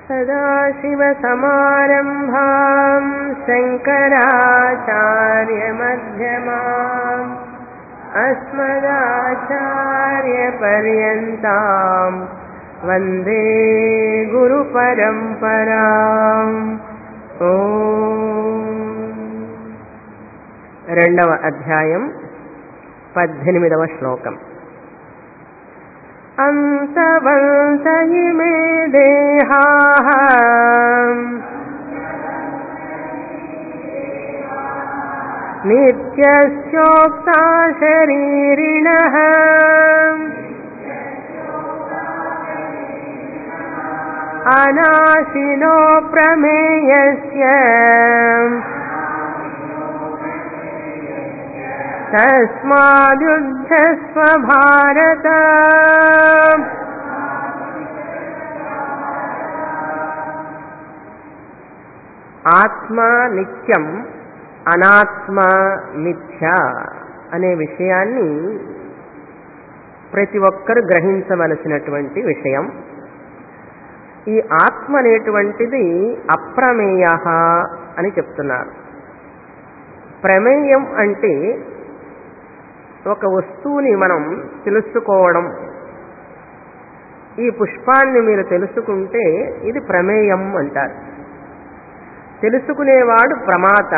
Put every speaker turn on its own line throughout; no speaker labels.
सदाशिवसमारम्भाम् शङ्कराचार्यमध्यमाम् अस्मदाचार्यपर्यन्ताम् वन्दे గురుపరంపరాం రెండవ అధ్యాయం పద్దెనిమిదవ శ్లోకం అంతవంత ఇమే దేహా నిత్యోక్తా శరీరిణ అనాశినో ప్రమేయస్య తస్మాదుద్ధస్వ భారత ఆత్మ నిత్యం అనాత్మ మిథ్య అనే విషయాన్ని ప్రతి ఒక్కరు గ్రహించవలసినటువంటి విషయం ఈ ఆత్మ అనేటువంటిది అప్రమేయ అని చెప్తున్నారు ప్రమేయం అంటే ఒక వస్తువుని మనం తెలుసుకోవడం ఈ పుష్పాన్ని మీరు తెలుసుకుంటే ఇది ప్రమేయం అంటారు తెలుసుకునేవాడు ప్రమాత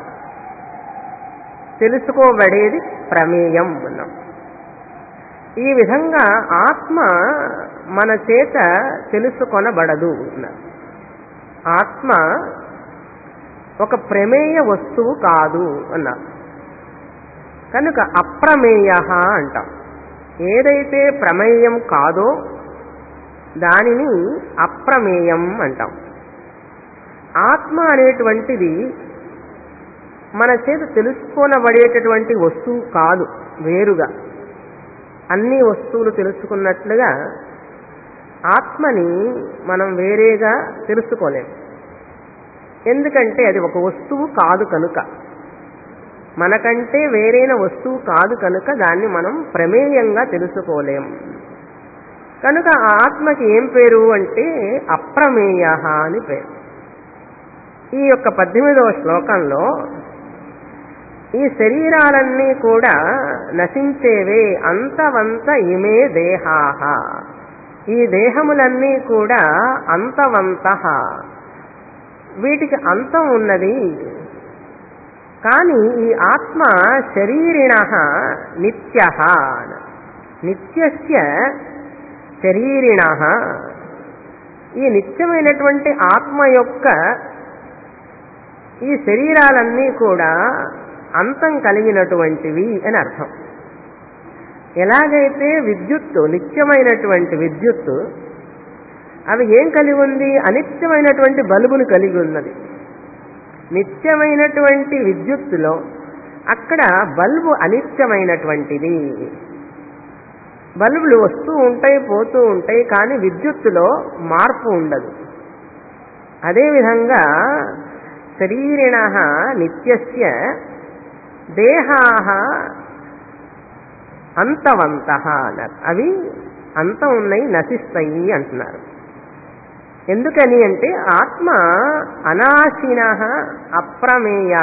తెలుసుకోబడేది ప్రమేయం అన్నాం ఈ విధంగా ఆత్మ మన చేత తెలుసుకొనబడదు ఆత్మ ఒక ప్రమేయ వస్తువు కాదు అన్నారు కనుక అప్రమేయ అంటాం ఏదైతే ప్రమేయం కాదో దానిని అప్రమేయం అంటాం ఆత్మ అనేటువంటిది మన చేత తెలుసుకోనబడేటటువంటి వస్తువు కాదు వేరుగా అన్ని వస్తువులు తెలుసుకున్నట్లుగా ఆత్మని మనం వేరేగా తెలుసుకోలేం ఎందుకంటే అది ఒక వస్తువు కాదు కనుక మనకంటే వేరైన వస్తువు కాదు కనుక దాన్ని మనం ప్రమేయంగా తెలుసుకోలేం కనుక ఆ ఆత్మకి ఏం పేరు అంటే అప్రమేయ అని పేరు ఈ యొక్క పద్దెనిమిదవ శ్లోకంలో ఈ శరీరాలన్నీ కూడా నశించేవే అంతవంత ఇమే దేహాహ ఈ దేహములన్నీ కూడా అంతవంత వీటికి అంతం ఉన్నది కానీ ఈ ఆత్మ శరీరిణ నిత్య నిత్యస్య శరీరిణ ఈ నిత్యమైనటువంటి ఆత్మ యొక్క ఈ శరీరాలన్నీ కూడా అంతం కలిగినటువంటివి అని అర్థం ఎలాగైతే విద్యుత్తు నిత్యమైనటువంటి విద్యుత్తు అవి ఏం కలిగి ఉంది అనిత్యమైనటువంటి బల్బును కలిగి ఉన్నది నిత్యమైనటువంటి విద్యుత్తులో అక్కడ బల్బు అనిత్యమైనటువంటిది బల్బులు వస్తూ ఉంటాయి పోతూ ఉంటాయి కానీ విద్యుత్తులో మార్పు ఉండదు అదేవిధంగా శరీరిణ నిత్యస్య దేహా అంతవంత అన్నారు అవి అంతం ఉన్నాయి నశిస్తాయి అంటున్నారు ఎందుకని అంటే ఆత్మ అనాశిన అప్రమేయ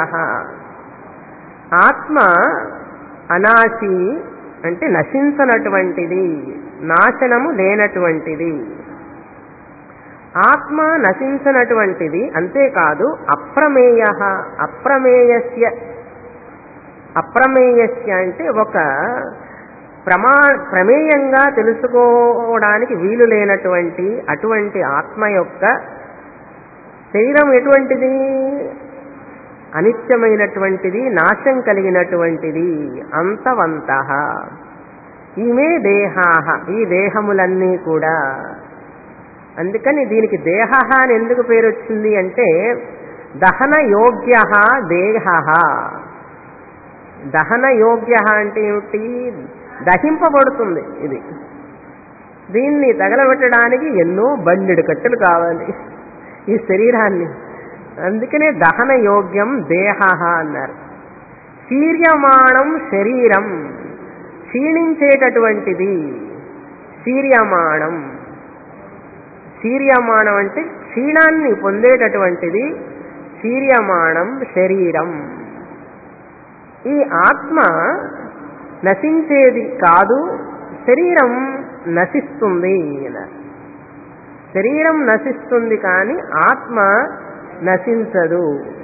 ఆత్మ అనాశి అంటే నశించనటువంటిది నాశనము లేనటువంటిది ఆత్మ నశించనటువంటిది అంతేకాదు అప్రమేయ అప్రమేయస్య అప్రమేయస్య అంటే ఒక ప్రమా ప్రమేయంగా తెలుసుకోవడానికి వీలు లేనటువంటి అటువంటి ఆత్మ యొక్క శరీరం ఎటువంటిది అనిత్యమైనటువంటిది నాశం కలిగినటువంటిది అంతవంత ఈమె దేహాహ ఈ దేహములన్నీ కూడా అందుకని దీనికి దేహ అని ఎందుకు పేరు వచ్చింది అంటే దహన యోగ్య దేహ దహన యోగ్య అంటే ఏమిటి దహింపబడుతుంది ఇది దీన్ని తగలబెట్టడానికి ఎన్నో బండెడు కట్టెలు కావాలి ఈ శరీరాన్ని అందుకనే దహన యోగ్యం దేహ అన్నారు శీర్యమాణం శరీరం క్షీణించేటటువంటిది శీర్యమాణం శీర్యమాణం అంటే క్షీణాన్ని పొందేటటువంటిది శీర్యమాణం శరీరం ఈ ఆత్మ నశించేది కాదు శరీరం నశిస్తుంది అన్నారు శరీరం నశిస్తుంది కానీ ఆత్మ నశించదు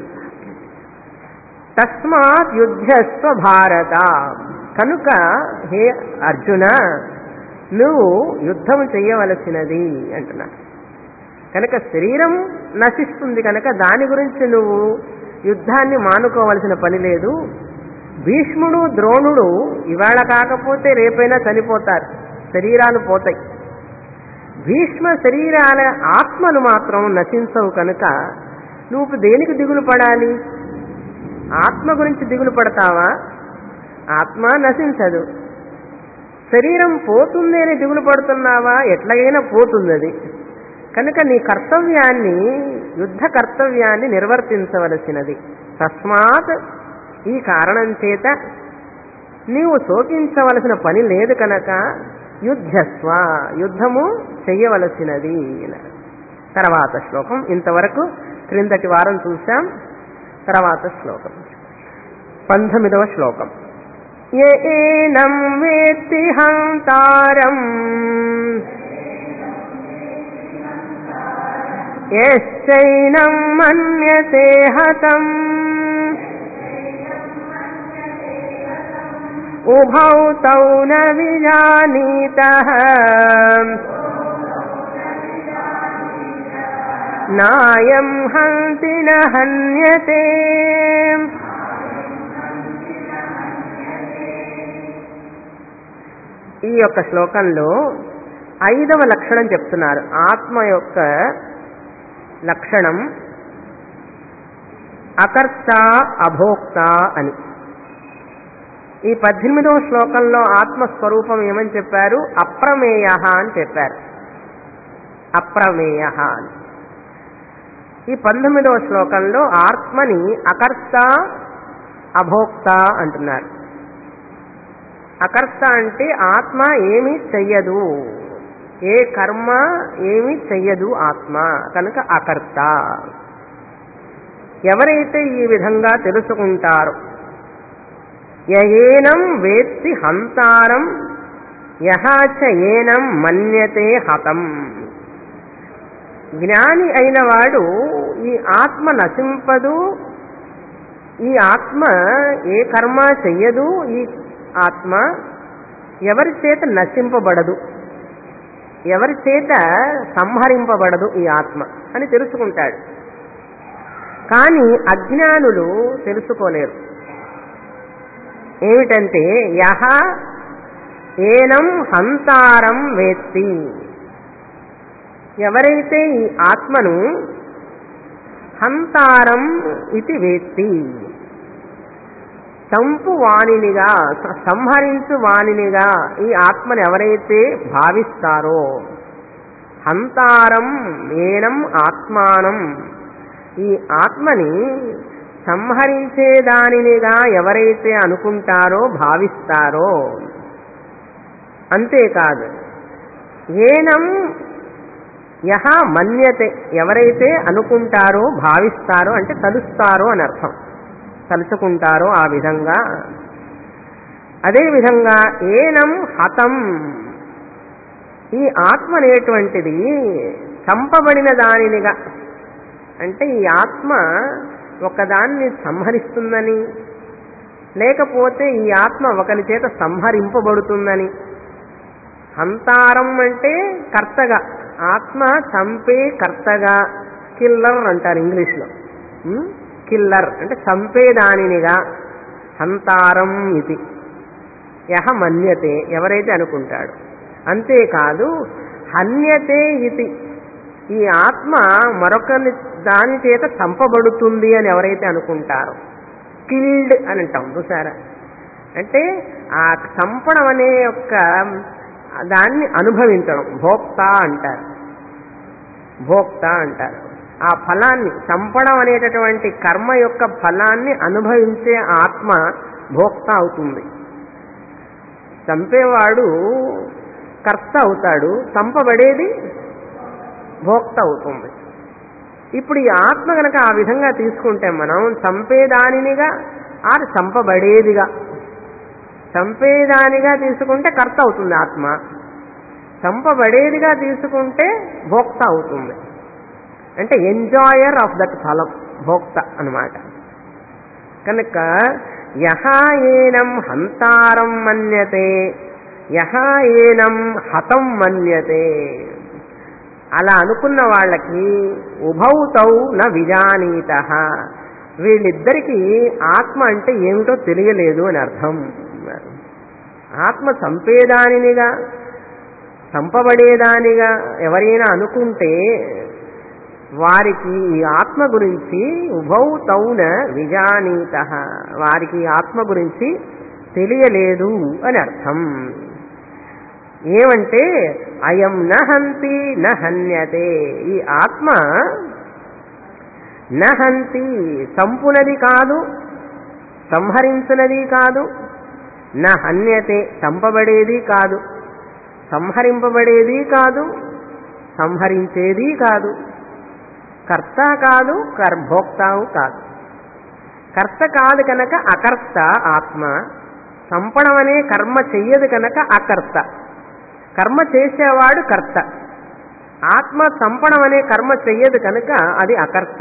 తస్మాత్ యుద్ధస్వ భారత కనుక హే అర్జున నువ్వు యుద్ధం చేయవలసినది అంటున్నా కనుక శరీరం నశిస్తుంది కనుక దాని గురించి నువ్వు యుద్ధాన్ని మానుకోవలసిన పని లేదు భీష్ముడు ద్రోణుడు ఇవాళ కాకపోతే రేపైనా చనిపోతారు శరీరాలు పోతాయి భీష్మ శరీరాల ఆత్మను మాత్రం నశించవు కనుక నువ్వు దేనికి దిగులు పడాలి ఆత్మ గురించి దిగులు పడతావా ఆత్మ నశించదు శరీరం పోతుంది అని దిగులు పడుతున్నావా ఎట్లాగైనా పోతుంది అది కనుక నీ కర్తవ్యాన్ని యుద్ధ కర్తవ్యాన్ని నిర్వర్తించవలసినది తస్మాత్ ఈ కారణం చేత నీవు శోకించవలసిన పని లేదు కనుక యుద్ధస్వ యుద్ధము చెయ్యవలసినది తర్వాత శ్లోకం ఇంతవరకు క్రిందటి వారం చూశాం తర్వాత శ్లోకం పంతొమ్మిదవ శ్లోకం ఏనం వేత్తి హంతారం యశ్చైనం మన్యతే హతం ఉభౌ తౌ న విజానీతః నాయం హంతి న హన్యతే ఈ యొక్క శ్లోకంలో ఐదవ లక్షణం చెప్తున్నారు ఆత్మ యొక్క లక్షణం అకర్త అభోక్త అని ఈ పద్దెనిమిదవ శ్లోకంలో ఆత్మస్వరూపం ఏమని చెప్పారు అప్రమేయ అని చెప్పారు అప్రమేయ అని ఈ పంతొమ్మిదవ శ్లోకంలో ఆత్మని అకర్త అభోక్త అంటున్నారు అకర్త అంటే ఆత్మ ఏమీ చెయ్యదు ఏ కర్మ ఏమీ చెయ్యదు ఆత్మ కనుక అకర్త ఎవరైతే ఈ విధంగా తెలుసుకుంటారో యయేనం వేత్తి హంతారం యహాచ ఏనం మన్యతే హతం జ్ఞాని అయిన వాడు ఈ ఆత్మ నశింపదు ఈ ఆత్మ ఏ కర్మ చెయ్యదు ఈ ఆత్మ ఎవరి చేత నశింపబడదు ఎవరి చేత సంహరింపబడదు ఈ ఆత్మ అని తెలుసుకుంటాడు కానీ అజ్ఞానులు తెలుసుకోలేరు ఏమిటంటే యహ ఏనం హంతారం వేత్తి ఎవరైతే ఈ ఆత్మను హంతారం ఇది వేత్తి చంపు వాణినిగా సంహరించు వాణినిగా ఈ ఆత్మను ఎవరైతే భావిస్తారో హంతారం ఏనం ఆత్మానం ఈ ఆత్మని సంహరించేదానినిగా ఎవరైతే అనుకుంటారో భావిస్తారో అంతేకాదు ఏనం యహ మన్యతే ఎవరైతే అనుకుంటారో భావిస్తారో అంటే తలుస్తారో అని అర్థం తలుచుకుంటారో ఆ విధంగా అదేవిధంగా ఏనం హతం ఈ ఆత్మ అనేటువంటిది చంపబడిన దానినిగా అంటే ఈ ఆత్మ ఒకదాన్ని సంహరిస్తుందని లేకపోతే ఈ ఆత్మ ఒకరి చేత సంహరింపబడుతుందని హంతారం అంటే కర్తగా ఆత్మ చంపే కర్తగా కిల్లర్ అంటారు ఇంగ్లీష్లో కిల్లర్ అంటే చంపేదానినిగా హంతారం ఇది యహ మన్యతే ఎవరైతే అనుకుంటాడు అంతేకాదు హన్యతే ఇది ఈ ఆత్మ మరొకరి దాని చేత చంపబడుతుంది అని ఎవరైతే అనుకుంటారో కిల్డ్ అని అంటాం చూసారా అంటే ఆ చంపడం అనే యొక్క దాన్ని అనుభవించడం భోక్త అంటారు భోక్త అంటారు ఆ ఫలాన్ని చంపడం అనేటటువంటి కర్మ యొక్క ఫలాన్ని అనుభవించే ఆత్మ భోక్త అవుతుంది చంపేవాడు కర్త అవుతాడు చంపబడేది భోక్త అవుతుంది ఇప్పుడు ఈ ఆత్మ గనక ఆ విధంగా తీసుకుంటే మనం చంపేదానినిగా ఆర్ చంపబడేదిగా చంపేదానిగా తీసుకుంటే కర్త అవుతుంది ఆత్మ చంపబడేదిగా తీసుకుంటే భోక్త అవుతుంది అంటే ఎంజాయర్ ఆఫ్ దట్ ఫలం భోక్త అన్నమాట కనుక యహ ఏనం హంతారం మన్యతే యహ ఏనం హతం మన్యతే అలా అనుకున్న వాళ్ళకి ఉభౌతౌ న విజానీత వీళ్ళిద్దరికీ ఆత్మ అంటే ఏమిటో తెలియలేదు అని అర్థం అన్నారు. ఆత్మ చంపేదానినిగా చంపబడేదానిగా ఎవరైనా అనుకుంటే వారికి ఈ ఆత్మ గురించి ఉభౌ తౌన విజానీత వారికి ఈ ఆత్మ గురించి తెలియలేదు అని అర్థం ఏమంటే అయం నహంతి నహన్యతే ఈ ఆత్మ నహంతి చంపునది కాదు సంహరించునది కాదు నా హన్యతే చంపబడేది కాదు సంహరింపబడేది కాదు సంహరించేది కాదు కర్త కాదు కర్భోక్తావు కాదు కర్త కాదు కనుక అకర్త ఆత్మ చంపడం అనే కర్మ చెయ్యదు కనుక అకర్త కర్మ చేసేవాడు కర్త ఆత్మ చంపడం అనే కర్మ చెయ్యదు కనుక అది అకర్త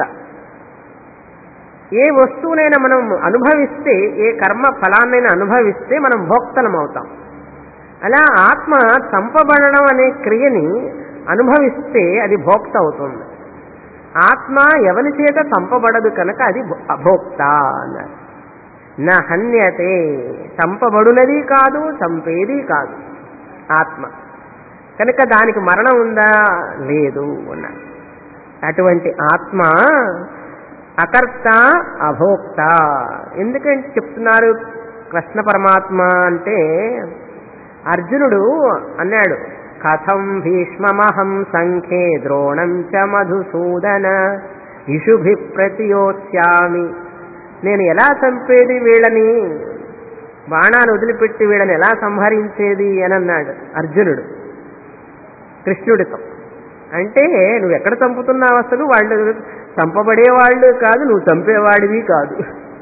ఏ వస్తువునైనా మనం అనుభవిస్తే ఏ కర్మ ఫలాన్నైనా అనుభవిస్తే మనం భోక్తలం అవుతాం అలా ఆత్మ చంపబడడం అనే క్రియని అనుభవిస్తే అది భోక్త అవుతుంది ఆత్మ ఎవరి చేత చంపబడదు కనుక అది భో- అభోక్త అన్నారు నా హన్యతే చంపబడునది కాదు చంపేది కాదు ఆత్మ కనుక దానికి మరణం ఉందా లేదు అన్నారు అటువంటి ఆత్మ అకర్త అభోక్త ఎందుకంటే చెప్తున్నారు కృష్ణ పరమాత్మ అంటే అర్జునుడు అన్నాడు కథం భీష్మమహం సంఖ్యే ద్రోణం చ మధుసూదన ఇషుభి ప్రతియోత్స్యామి నేను ఎలా చంపేది వీళ్ళని బాణాలు వదిలిపెట్టి వీళ్ళని ఎలా సంహరించేది అని అన్నాడు అర్జునుడు కృష్ణుడితో అంటే నువ్వు ఎక్కడ చంపుతున్నావు అసలు వాళ్ళు చంపబడేవాళ్ళు కాదు నువ్వు చంపేవాడివి కాదు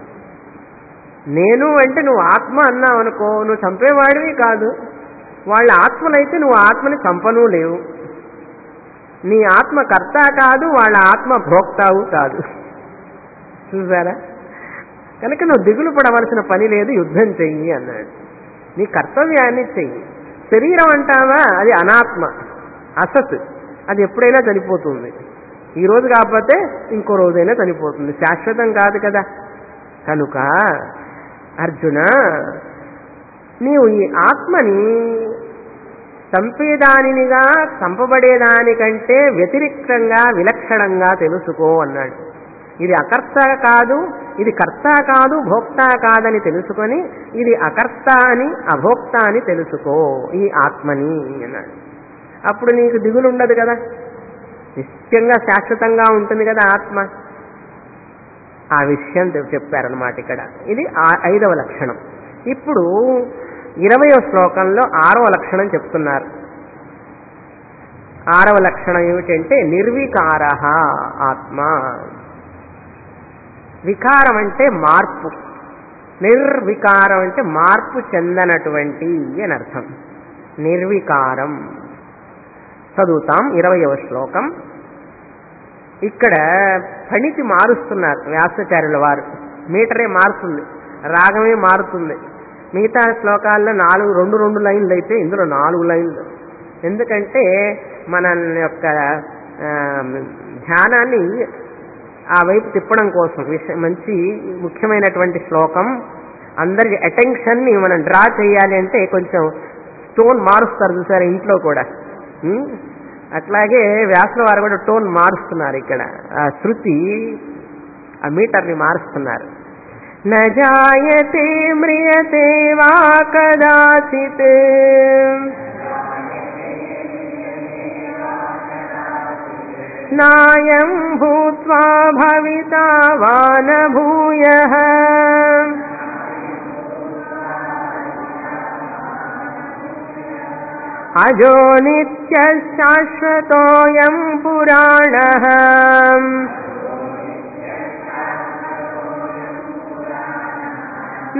నేను అంటే నువ్వు ఆత్మ అన్నావు అనుకో నువ్వు చంపేవాడివి కాదు వాళ్ళ ఆత్మలైతే నువ్వు ఆత్మని చంపను లేవు నీ ఆత్మ కర్త కాదు వాళ్ళ ఆత్మ భోక్తావు కాదు చూసారా కనుక నువ్వు దిగులు పడవలసిన పని లేదు యుద్ధం చెయ్యి అన్నాడు నీ కర్తవ్యాన్ని చెయ్యి శరీరం అంటావా అది అనాత్మ అసత్ అది ఎప్పుడైనా చనిపోతుంది ఈ రోజు కాకపోతే ఇంకో రోజైనా చనిపోతుంది శాశ్వతం కాదు కదా కనుక అర్జున నీవు ఈ ఆత్మని చంపేదానినిగా చంపబడేదానికంటే వ్యతిరిక్తంగా విలక్షణంగా తెలుసుకో అన్నాడు ఇది అకర్త కాదు ఇది కర్త కాదు భోక్త కాదని తెలుసుకొని ఇది అకర్త అని అభోక్త అని తెలుసుకో ఈ ఆత్మని అన్నాడు అప్పుడు నీకు దిగులు ఉండదు కదా నిత్యంగా శాశ్వతంగా ఉంటుంది కదా ఆత్మ ఆ విషయం చెప్పారనమాట ఇక్కడ ఇది ఆ- ఐదవ లక్షణం ఇప్పుడు ఇరవయో శ్లోకంలో ఆరవ లక్షణం చెప్తున్నారు ఆరవ లక్షణం ఏమిటంటే నిర్వికార ఆత్మ వికారం అంటే మార్పు నిర్వికారం అంటే మార్పు చెందనటువంటి అని అర్థం నిర్వికారం చదువుతాం ఇరవయవ శ్లోకం ఇక్కడ ఫణితి మారుస్తున్నారు వ్యాసాచార్యుల వారు మీటరే మారుతుంది రాగమే మారుతుంది మిగతా శ్లోకాల్లో నాలుగు రెండు రెండు లైన్లు అయితే ఇందులో నాలుగు లైన్లు ఎందుకంటే మన యొక్క ఆ, ధ్యానాన్ని ఆ వైపు తిప్పడం కోసం విష- మంచి ముఖ్యమైనటువంటి శ్లోకం అందరికి అటెన్షన్ని మనం డ్రా చేయాలి అంటే కొంచెం టోన్ మారుస్తారు చూసారు ఇంట్లో కూడా ఉం? అట్లాగే వ్యాసుల వారు కూడా టోన్ మారుస్తున్నారు ఇక్కడ ఆ శృతి ఆ మీటర్ని మారుస్తున్నారు నజాయతే మ్రియతే వా కదాచిత్ నాయం భూత్వా భవితా వా న భూయః అజో నిత్య శాశ్వతోయం పురాణ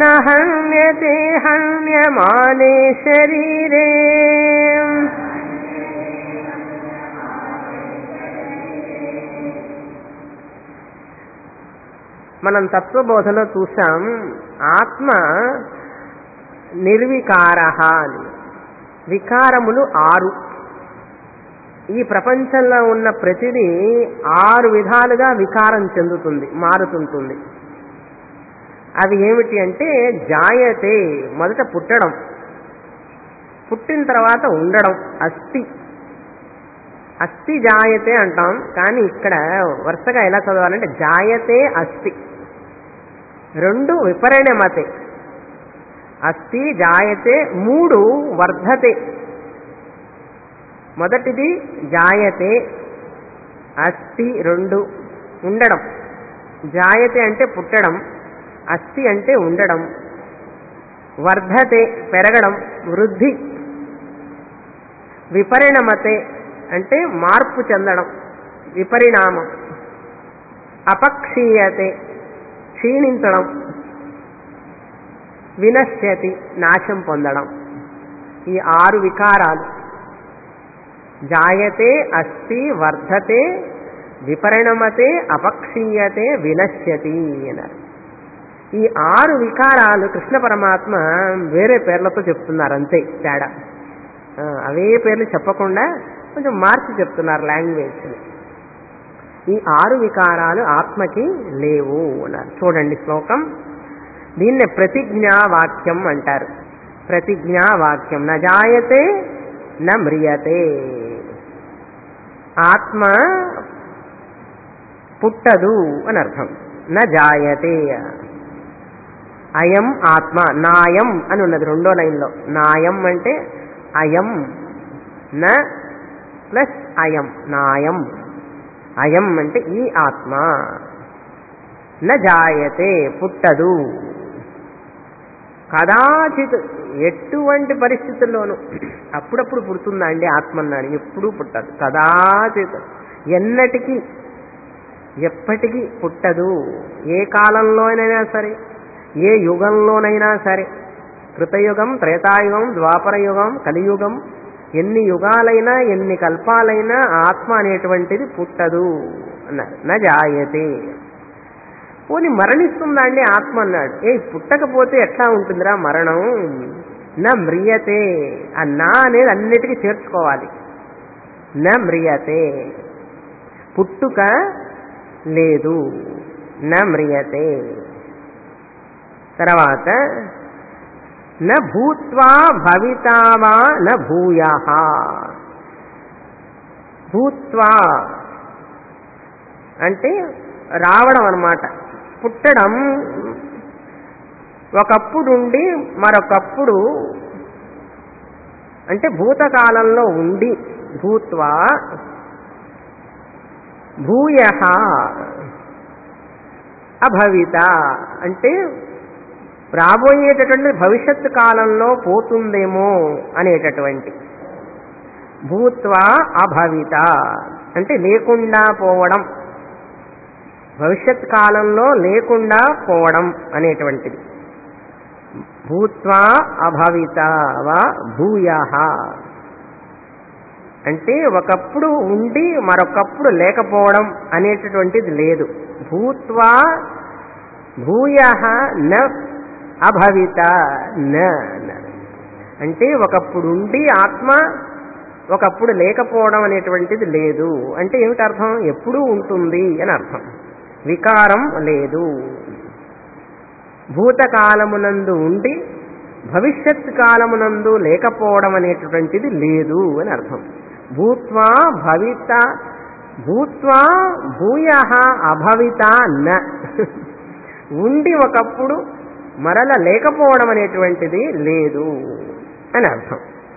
न हन्यते हन्यमाने शरीरे మనం తత్వబోధలో చూసాం ఆత్మ నిర్వికార అని వికారములు ఆరు ఈ ప్రపంచంలో ఉన్న ప్రతిదీ ఆరు విధాలుగా వికారం చెందుతుంది మారుతుంటుంది అవి ఏమిటి అంటే జాయతే మొదట పుట్టడం పుట్టిన తర్వాత ఉండడం అస్థి అస్థి జాయతే అంటాం కానీ ఇక్కడ వరుసగా ఎలా చదవాలంటే జాయతే అస్థి రెండు విపరిణమతే అస్థి జాయతే మూడు వర్ధతే మొదటిది జాయతే అస్థి రెండు ఉండడం జాయతే అంటే పుట్టడం అస్థి అంటే ఉండడం వర్ధతే పెరగడం వృద్ధి విపరిణమతే అంటే మార్పు చెందడం విపరిణామం అపక్షీయతే క్షీణించడం వినశ్యతి నాశం పొందడం ఈ ఆరు వికారాలు జాయతే అస్థి వర్ధతే విపరిణమతే అపక్షీయతే వినశ్యతి అన్నారు ఈ ఆరు వికారాలు కృష్ణ పరమాత్మ వేరే పేర్లతో చెప్తున్నారు అంతే తేడా ఆ, అవే పేర్లు చెప్పకుండా కొంచెం మార్చి చెప్తున్నారు లాంగ్వేజ్ ఈ ఆరు వికారాలు ఆత్మకి లేవు అన్నారు చూడండి శ్లోకం దీన్నే ప్రతిజ్ఞా వాక్యం అంటారు ప్రతిజ్ఞా వాక్యం న జాయతే న మ్రియతే ఆత్మ పుట్టదు అని అర్థం న జాయతే అయం ఆత్మ నాయం అని ఉన్నది రెండో లైన్లో నాయం అంటే అయం న ప్లస్ అయం నాయం అయం అంటే ఈ ఆత్మ న జాయతే పుట్టదు కదాచిత్ ఎటువంటి పరిస్థితుల్లోనూ అప్పుడప్పుడు పుడుతుందా అండి ఆత్మ అన్నాడు ఎప్పుడూ పుట్టదు కదాచిత్ ఎన్నటికీ ఎప్పటికీ పుట్టదు ఏ కాలంలోనైనా సరే ఏ యుగంలోనైనా సరే కృతయుగం త్రేతాయుగం ద్వాపరయుగం కలియుగం ఎన్ని యుగాలైనా ఎన్ని కల్పాలైనా ఆత్మ అనేటువంటిది పుట్టదు అన్నారు నా జాయతే పోని మరణిస్తుందా అండి ఆత్మ అన్నాడు ఏ పుట్టకపోతే ఎట్లా ఉంటుందిరా మరణం నా మ్రియతే ఆ నా అనేది అన్నిటికీ చేర్చుకోవాలి నా మ్రియతే పుట్టుక లేదు నా మ్రియతే తర్వాత న భూత్వా భవితావా న భూయ భూత్వా అంటే రావడం అన్నమాట పుట్టడం ఒకప్పుడుండి మరొకప్పుడు అంటే భూతకాలంలో ఉండి భూత్వా భూయ అభవిత అంటే రాబోయేటటువంటి భవిష్యత్తు కాలంలో పోతుందేమో అనేటటువంటి భూత్వా అభవిత అంటే లేకుండా పోవడం భవిష్యత్ కాలంలో లేకుండా పోవడం అనేటువంటిది భూత్వా అభవిత వా భూయ అంటే ఒకప్పుడు ఉండి మరొకప్పుడు లేకపోవడం అనేటటువంటిది లేదు భూత్వా భూయ న అభవిత న అన్నారు. అంటే ఒకప్పుడు ఉండి ఆత్మ ఒకప్పుడు లేకపోవడం అనేటువంటిది లేదు అంటే ఏమిటి అర్థం ఎప్పుడూ ఉంటుంది అని అర్థం వికారం లేదు భూతకాలమునందు ఉండి భవిష్యత్ కాలమునందు లేకపోవడం అనేటటువంటిది లేదు అని అర్థం భూత్వా భవిత భూత్వా భూయ అభవిత న ఉండి ఒకప్పుడు మరల లేకపోవడం అనేటువంటిది లేదు అని అర్థం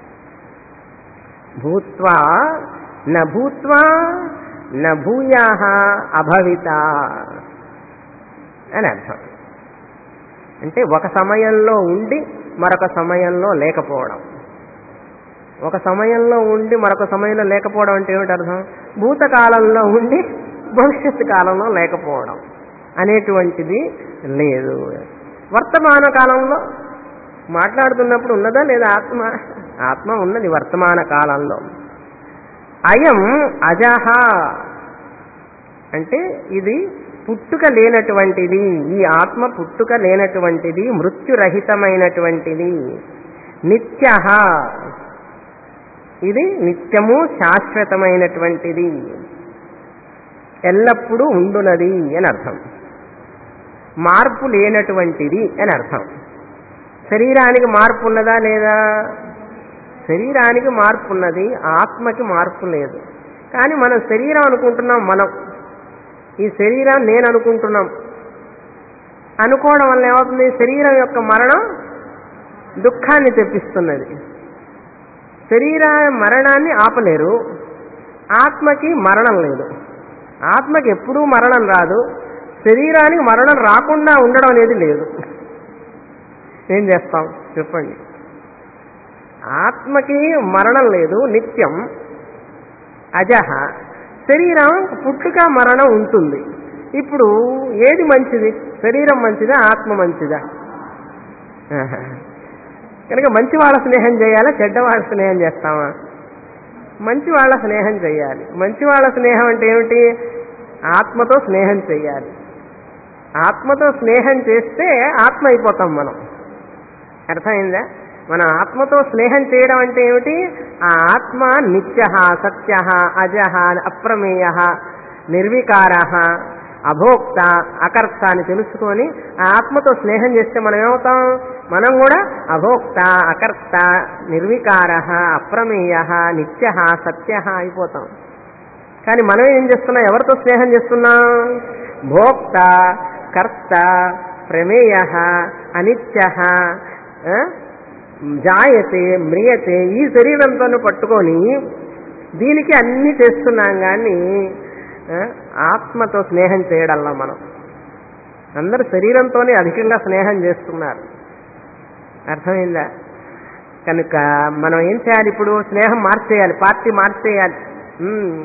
భూత్వా న భూత్వా న భూయా అభవిత అని అర్థం అంటే ఒక సమయంలో ఉండి మరొక సమయంలో లేకపోవడం ఒక సమయంలో ఉండి మరొక సమయంలో లేకపోవడం అంటే ఏమిటి అర్థం భూతకాలంలో ఉండి భవిష్యత్తు కాలంలో లేకపోవడం అనేటువంటిది లేదు వర్తమాన కాలంలో మాట్లాడుతున్నప్పుడు ఉన్నదా లేదా ఆత్మ ఆత్మ ఉన్నది వర్తమాన కాలంలో అయం అజహ అంటే ఇది పుట్టుక లేనటువంటిది ఈ ఆత్మ పుట్టుక లేనటువంటిది మృత్యురహితమైనటువంటిది నిత్య ఇది నిత్యము శాశ్వతమైనటువంటిది ఎల్లప్పుడూ ఉండునది అని అర్థం మార్పు లేనటువంటిది అని అర్థం శరీరానికి మార్పు ఉన్నదా లేదా శరీరానికి మార్పు ఉన్నది ఆత్మకి మార్పు లేదు కానీ మనం శరీరం అనుకుంటున్నాం మనం ఈ శరీరం నేను అనుకుంటున్నాం అనుకోవడం వల్ల ఏమవుతుంది శరీరం యొక్క మరణం దుఃఖాన్ని తెప్పిస్తున్నది శరీర మరణాన్ని ఆపలేరు ఆత్మకి మరణం లేదు ఆత్మకి ఎప్పుడూ మరణం రాదు శరీరానికి మరణం రాకుండా ఉండడం అనేది లేదు ఏం చేస్తాం చెప్పండి ఆత్మకి మరణం లేదు నిత్యం అజహ శరీరం పుట్టుక మరణం ఉంటుంది ఇప్పుడు ఏది మంచిది శరీరం మంచిదా ఆత్మ మంచిదా ఆహా. కనుక మంచి వాళ్ళ స్నేహం చేయాలా చెడ్డ వాళ్ళ స్నేహం చేస్తామా మంచి వాళ్ళ స్నేహం చేయాలి మంచి వాళ్ళ స్నేహం అంటే ఏమిటి ఆత్మతో స్నేహం చేయాలి ఆత్మతో స్నేహం చేస్తే ఆత్మ అయిపోతాం మనం అర్థమైందా మనం ఆత్మతో స్నేహం చేయడం అంటే ఏమిటి ఆ ఆత్మ నిత్య సత్య అజ అప్రమేయ నిర్వికార అభోక్త అకర్త అని తెలుసుకొని ఆ ఆత్మతో స్నేహం చేస్తే మనం ఏమవుతాం మనం కూడా అభోక్త అకర్త నిర్వికార అప్రమేయ నిత్య సత్య అయిపోతాం కానీ మనం ఏం చేస్తున్నాం ఎవరితో స్నేహం చేస్తున్నాం భోక్త కర్త ప్రమేయ అనిత్య ఆ, జాయతే మ్రియతే ఈ శరీరంతో పట్టుకొని దీనికి అన్ని చేస్తున్నాం కానీ ఆ, ఆత్మతో స్నేహం చేయడంలో మనం అందరూ శరీరంతోనే అధికంగా స్నేహం చేస్తున్నారు అర్థమైందా కనుక మనం ఏం చేయాలి ఇప్పుడు స్నేహం మార్చేయాలి పార్టీ మార్చేయాలి ఉమ్.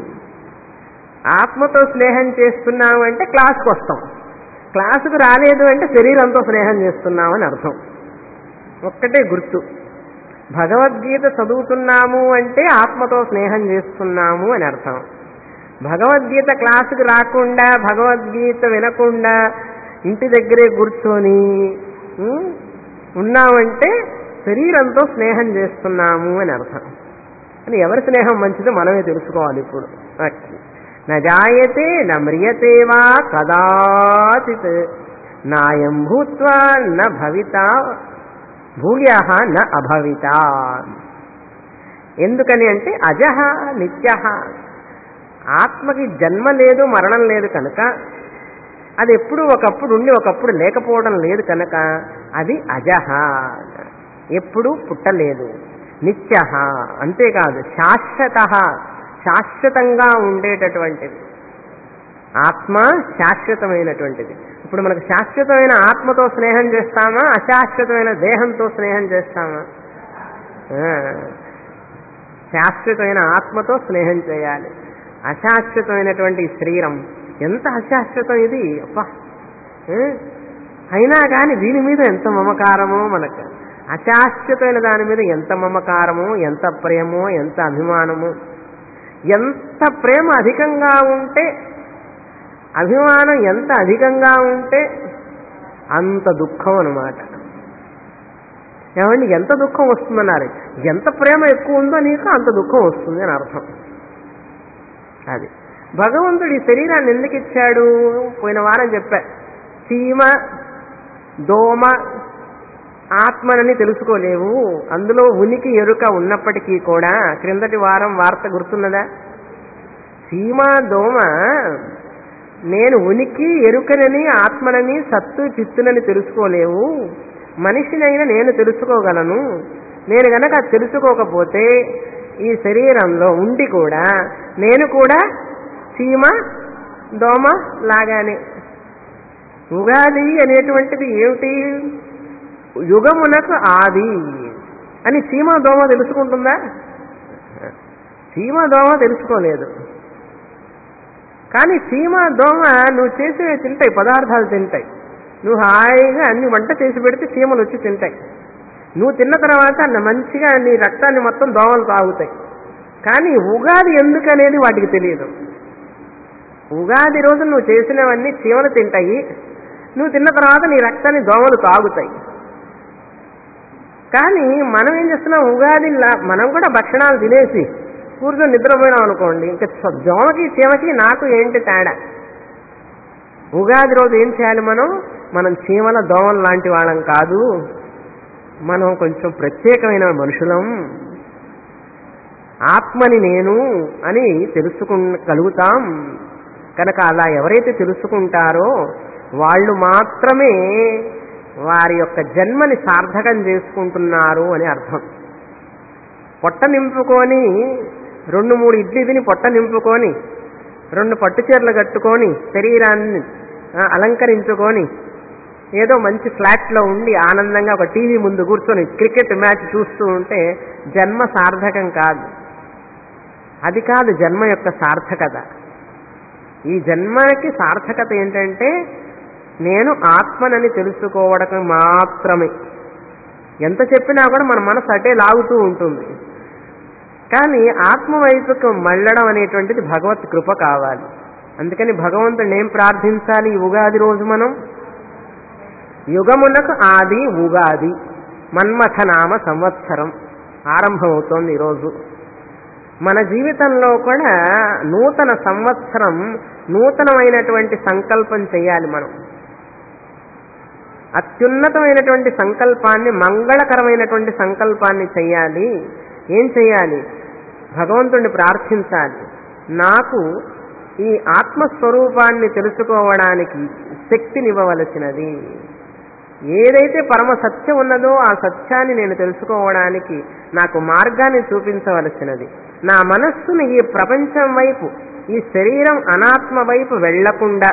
ఆత్మతో స్నేహం చేస్తున్నాము అంటే క్లాస్కి వస్తాం క్లాసుకు రాలేదు అంటే శరీరంతో స్నేహం చేస్తున్నామని అర్థం ఒక్కటే గుర్తు భగవద్గీత చదువుతున్నాము అంటే ఆత్మతో స్నేహం చేస్తున్నాము అని అర్థం భగవద్గీత క్లాసుకు రాకుండా భగవద్గీత వినకుండా ఇంటి దగ్గరే కూర్చొని ఉమ్, ఉన్నామంటే శరీరంతో స్నేహం చేస్తున్నాము అని అర్థం అని ఎవరి స్నేహం మంచిదో మనమే తెలుసుకోవాలి ఇప్పుడు నజాయతే న మ్రియతే వా కదాచిత్ నాయం భూత్వా న భవిత భూయ న అభవిత ఎందుకని అంటే అజహ నిత్య ఆత్మకి జన్మ లేదు మరణం లేదు కనుక అది ఎప్పుడు ఒకప్పుడు ఉండి ఒకప్పుడు లేకపోవడం లేదు కనుక అది అజహ ఎప్పుడు పుట్టలేదు నిత్య అంతేకాదు శాశ్వత శాశ్వతంగా ఉండేటటువంటిది ఆత్మ శాశ్వతమైనటువంటిది ఇప్పుడు మనకు శాశ్వతమైన ఆత్మతో స్నేహం చేస్తామా అశాశ్వతమైన దేహంతో స్నేహం చేస్తామా ఆ, శాశ్వతమైన ఆత్మతో స్నేహం చేయాలి అశాశ్వతమైనటువంటి ఈ శరీరం ఎంత అశాశ్వతం ఇది అబ్బా ఏ? అయినా కానీ దీని మీద ఎంత మమకారమో మనకు అశాశ్వతమైన దాని మీద ఎంత మమకారమో ఎంత ప్రేమో ఎంత అభిమానమో ఎంత ప్రేమ అధికంగా ఉంటే అభిమానం ఎంత అధికంగా ఉంటే అంత దుఃఖం అనమాట ఏమండి ఎంత దుఃఖం వస్తుందన్నారు ఎంత ప్రేమ ఎక్కువ ఉందో నీకు అంత దుఃఖం వస్తుంది అని అర్థం అది భగవంతుడు ఈ శరీరాన్ని ఎందుకు ఇచ్చాడు పోయిన వారం చెప్పా చీమ దోమ ఆత్మనని తెలుసుకోలేవు అందులో ఉనికి ఎరుక ఉన్నప్పటికీ కూడా క్రిందటి వారం వార్త గుర్తున్నదా చీమ దోమ నేను ఉనికి ఎరుకనని ఆత్మనని సత్తు చిత్తునని తెలుసుకోలేవు మనిషినైనా నేను తెలుసుకోగలను నేను గనక తెలుసుకోకపోతే ఈ శరీరంలో ఉండి కూడా నేను కూడా చీమ దోమ లాగానే ఉగాది అనేటువంటిది ఏమిటి యుగమునకు ఆది అని చీమ దోమ తెలుసుకుంటుందా చీమ దోమ తెలుసుకోలేదు కానీ చీమ దోమ నువ్వు చేసేవి తింటాయి పదార్థాలు తింటాయి నువ్వు హాయిగా అన్ని వంట చేసి పెడితే చీమలు వచ్చి తింటాయి నువ్వు తిన్న తర్వాత అన్న మంచిగా నీ రక్తాన్ని మొత్తం దోమలు తాగుతాయి కానీ ఉగాది ఎందుకనేది వాటికి తెలియదు ఉగాది రోజు నువ్వు చేసినవన్నీ చీమలు తింటాయి నువ్వు తిన్న తర్వాత నీ రక్తాన్ని దోమలు తాగుతాయి కానీ మనం ఏం చేస్తున్నాం ఉగాది మనం కూడా భక్షణాలు తినేసి కూర్చొని నిద్రపోయినాం అనుకోండి ఇంకా దోమకి చీమకి నాకు ఏంటి తేడా ఉగాది రోజు ఏం చేయాలి మనం మనం చీమల దోమల లాంటి వాళ్ళం కాదు మనం కొంచెం ప్రత్యేకమైన మనుషులం ఆత్మని నేను అని తెలుసుకోగలుగుతాం కనుక అలా ఎవరైతే తెలుసుకుంటారో వాళ్ళు మాత్రమే వారి యొక్క జన్మని సార్థకం చేసుకుంటున్నారు అని అర్థం పొట్ట నింపుకొని రెండు మూడు ఇడ్లీ తిని పొట్ట నింపుకొని రెండు పట్టు చీరలు కట్టుకొని శరీరాన్ని ఆ, అలంకరించుకొని ఏదో మంచి ఫ్లాట్లో ఉండి ఆనందంగా ఒక టీవీ ముందు కూర్చొని క్రికెట్ మ్యాచ్ చూస్తూ ఉంటే జన్మ సార్థకం కాదు అది కాదు జన్మ యొక్క సార్థకత ఈ జన్మకి సార్థకత ఏంటంటే నేను ఆత్మనని తెలుసుకోవడం మాత్రమే ఎంత చెప్పినా కూడా మన మనసు అటే లాగుతూ ఉంటుంది కానీ ఆత్మ వైపుకు మళ్ళడం అనేటువంటిది భగవత్ కృప కావాలి అందుకని భగవంతుడిని ఏం ప్రార్థించాలి ఈ ఉగాది రోజు మనం యుగమునకు ఆది ఉగాది మన్మథనామ సంవత్సరం ఆరంభమవుతోంది ఈరోజు మన జీవితంలో కూడా నూతన సంవత్సరం నూతనమైనటువంటి సంకల్పం చేయాలి మనం అత్యున్నతమైనటువంటి సంకల్పాన్ని మంగళకరమైనటువంటి సంకల్పాన్ని చేయాలి ఏం చేయాలి భగవంతుణ్ణి ప్రార్థించాలి నాకు ఈ ఆత్మస్వరూపాన్ని తెలుసుకోవడానికి శక్తినివ్వవలసినది ఏదైతే పరమ సత్యం ఉన్నదో ఆ సత్యాన్ని నేను తెలుసుకోవడానికి నాకు మార్గాన్ని చూపించవలసినది నా మనస్సును ఈ ప్రపంచం వైపు ఈ శరీరం అనాత్మ వైపు వెళ్లకుండా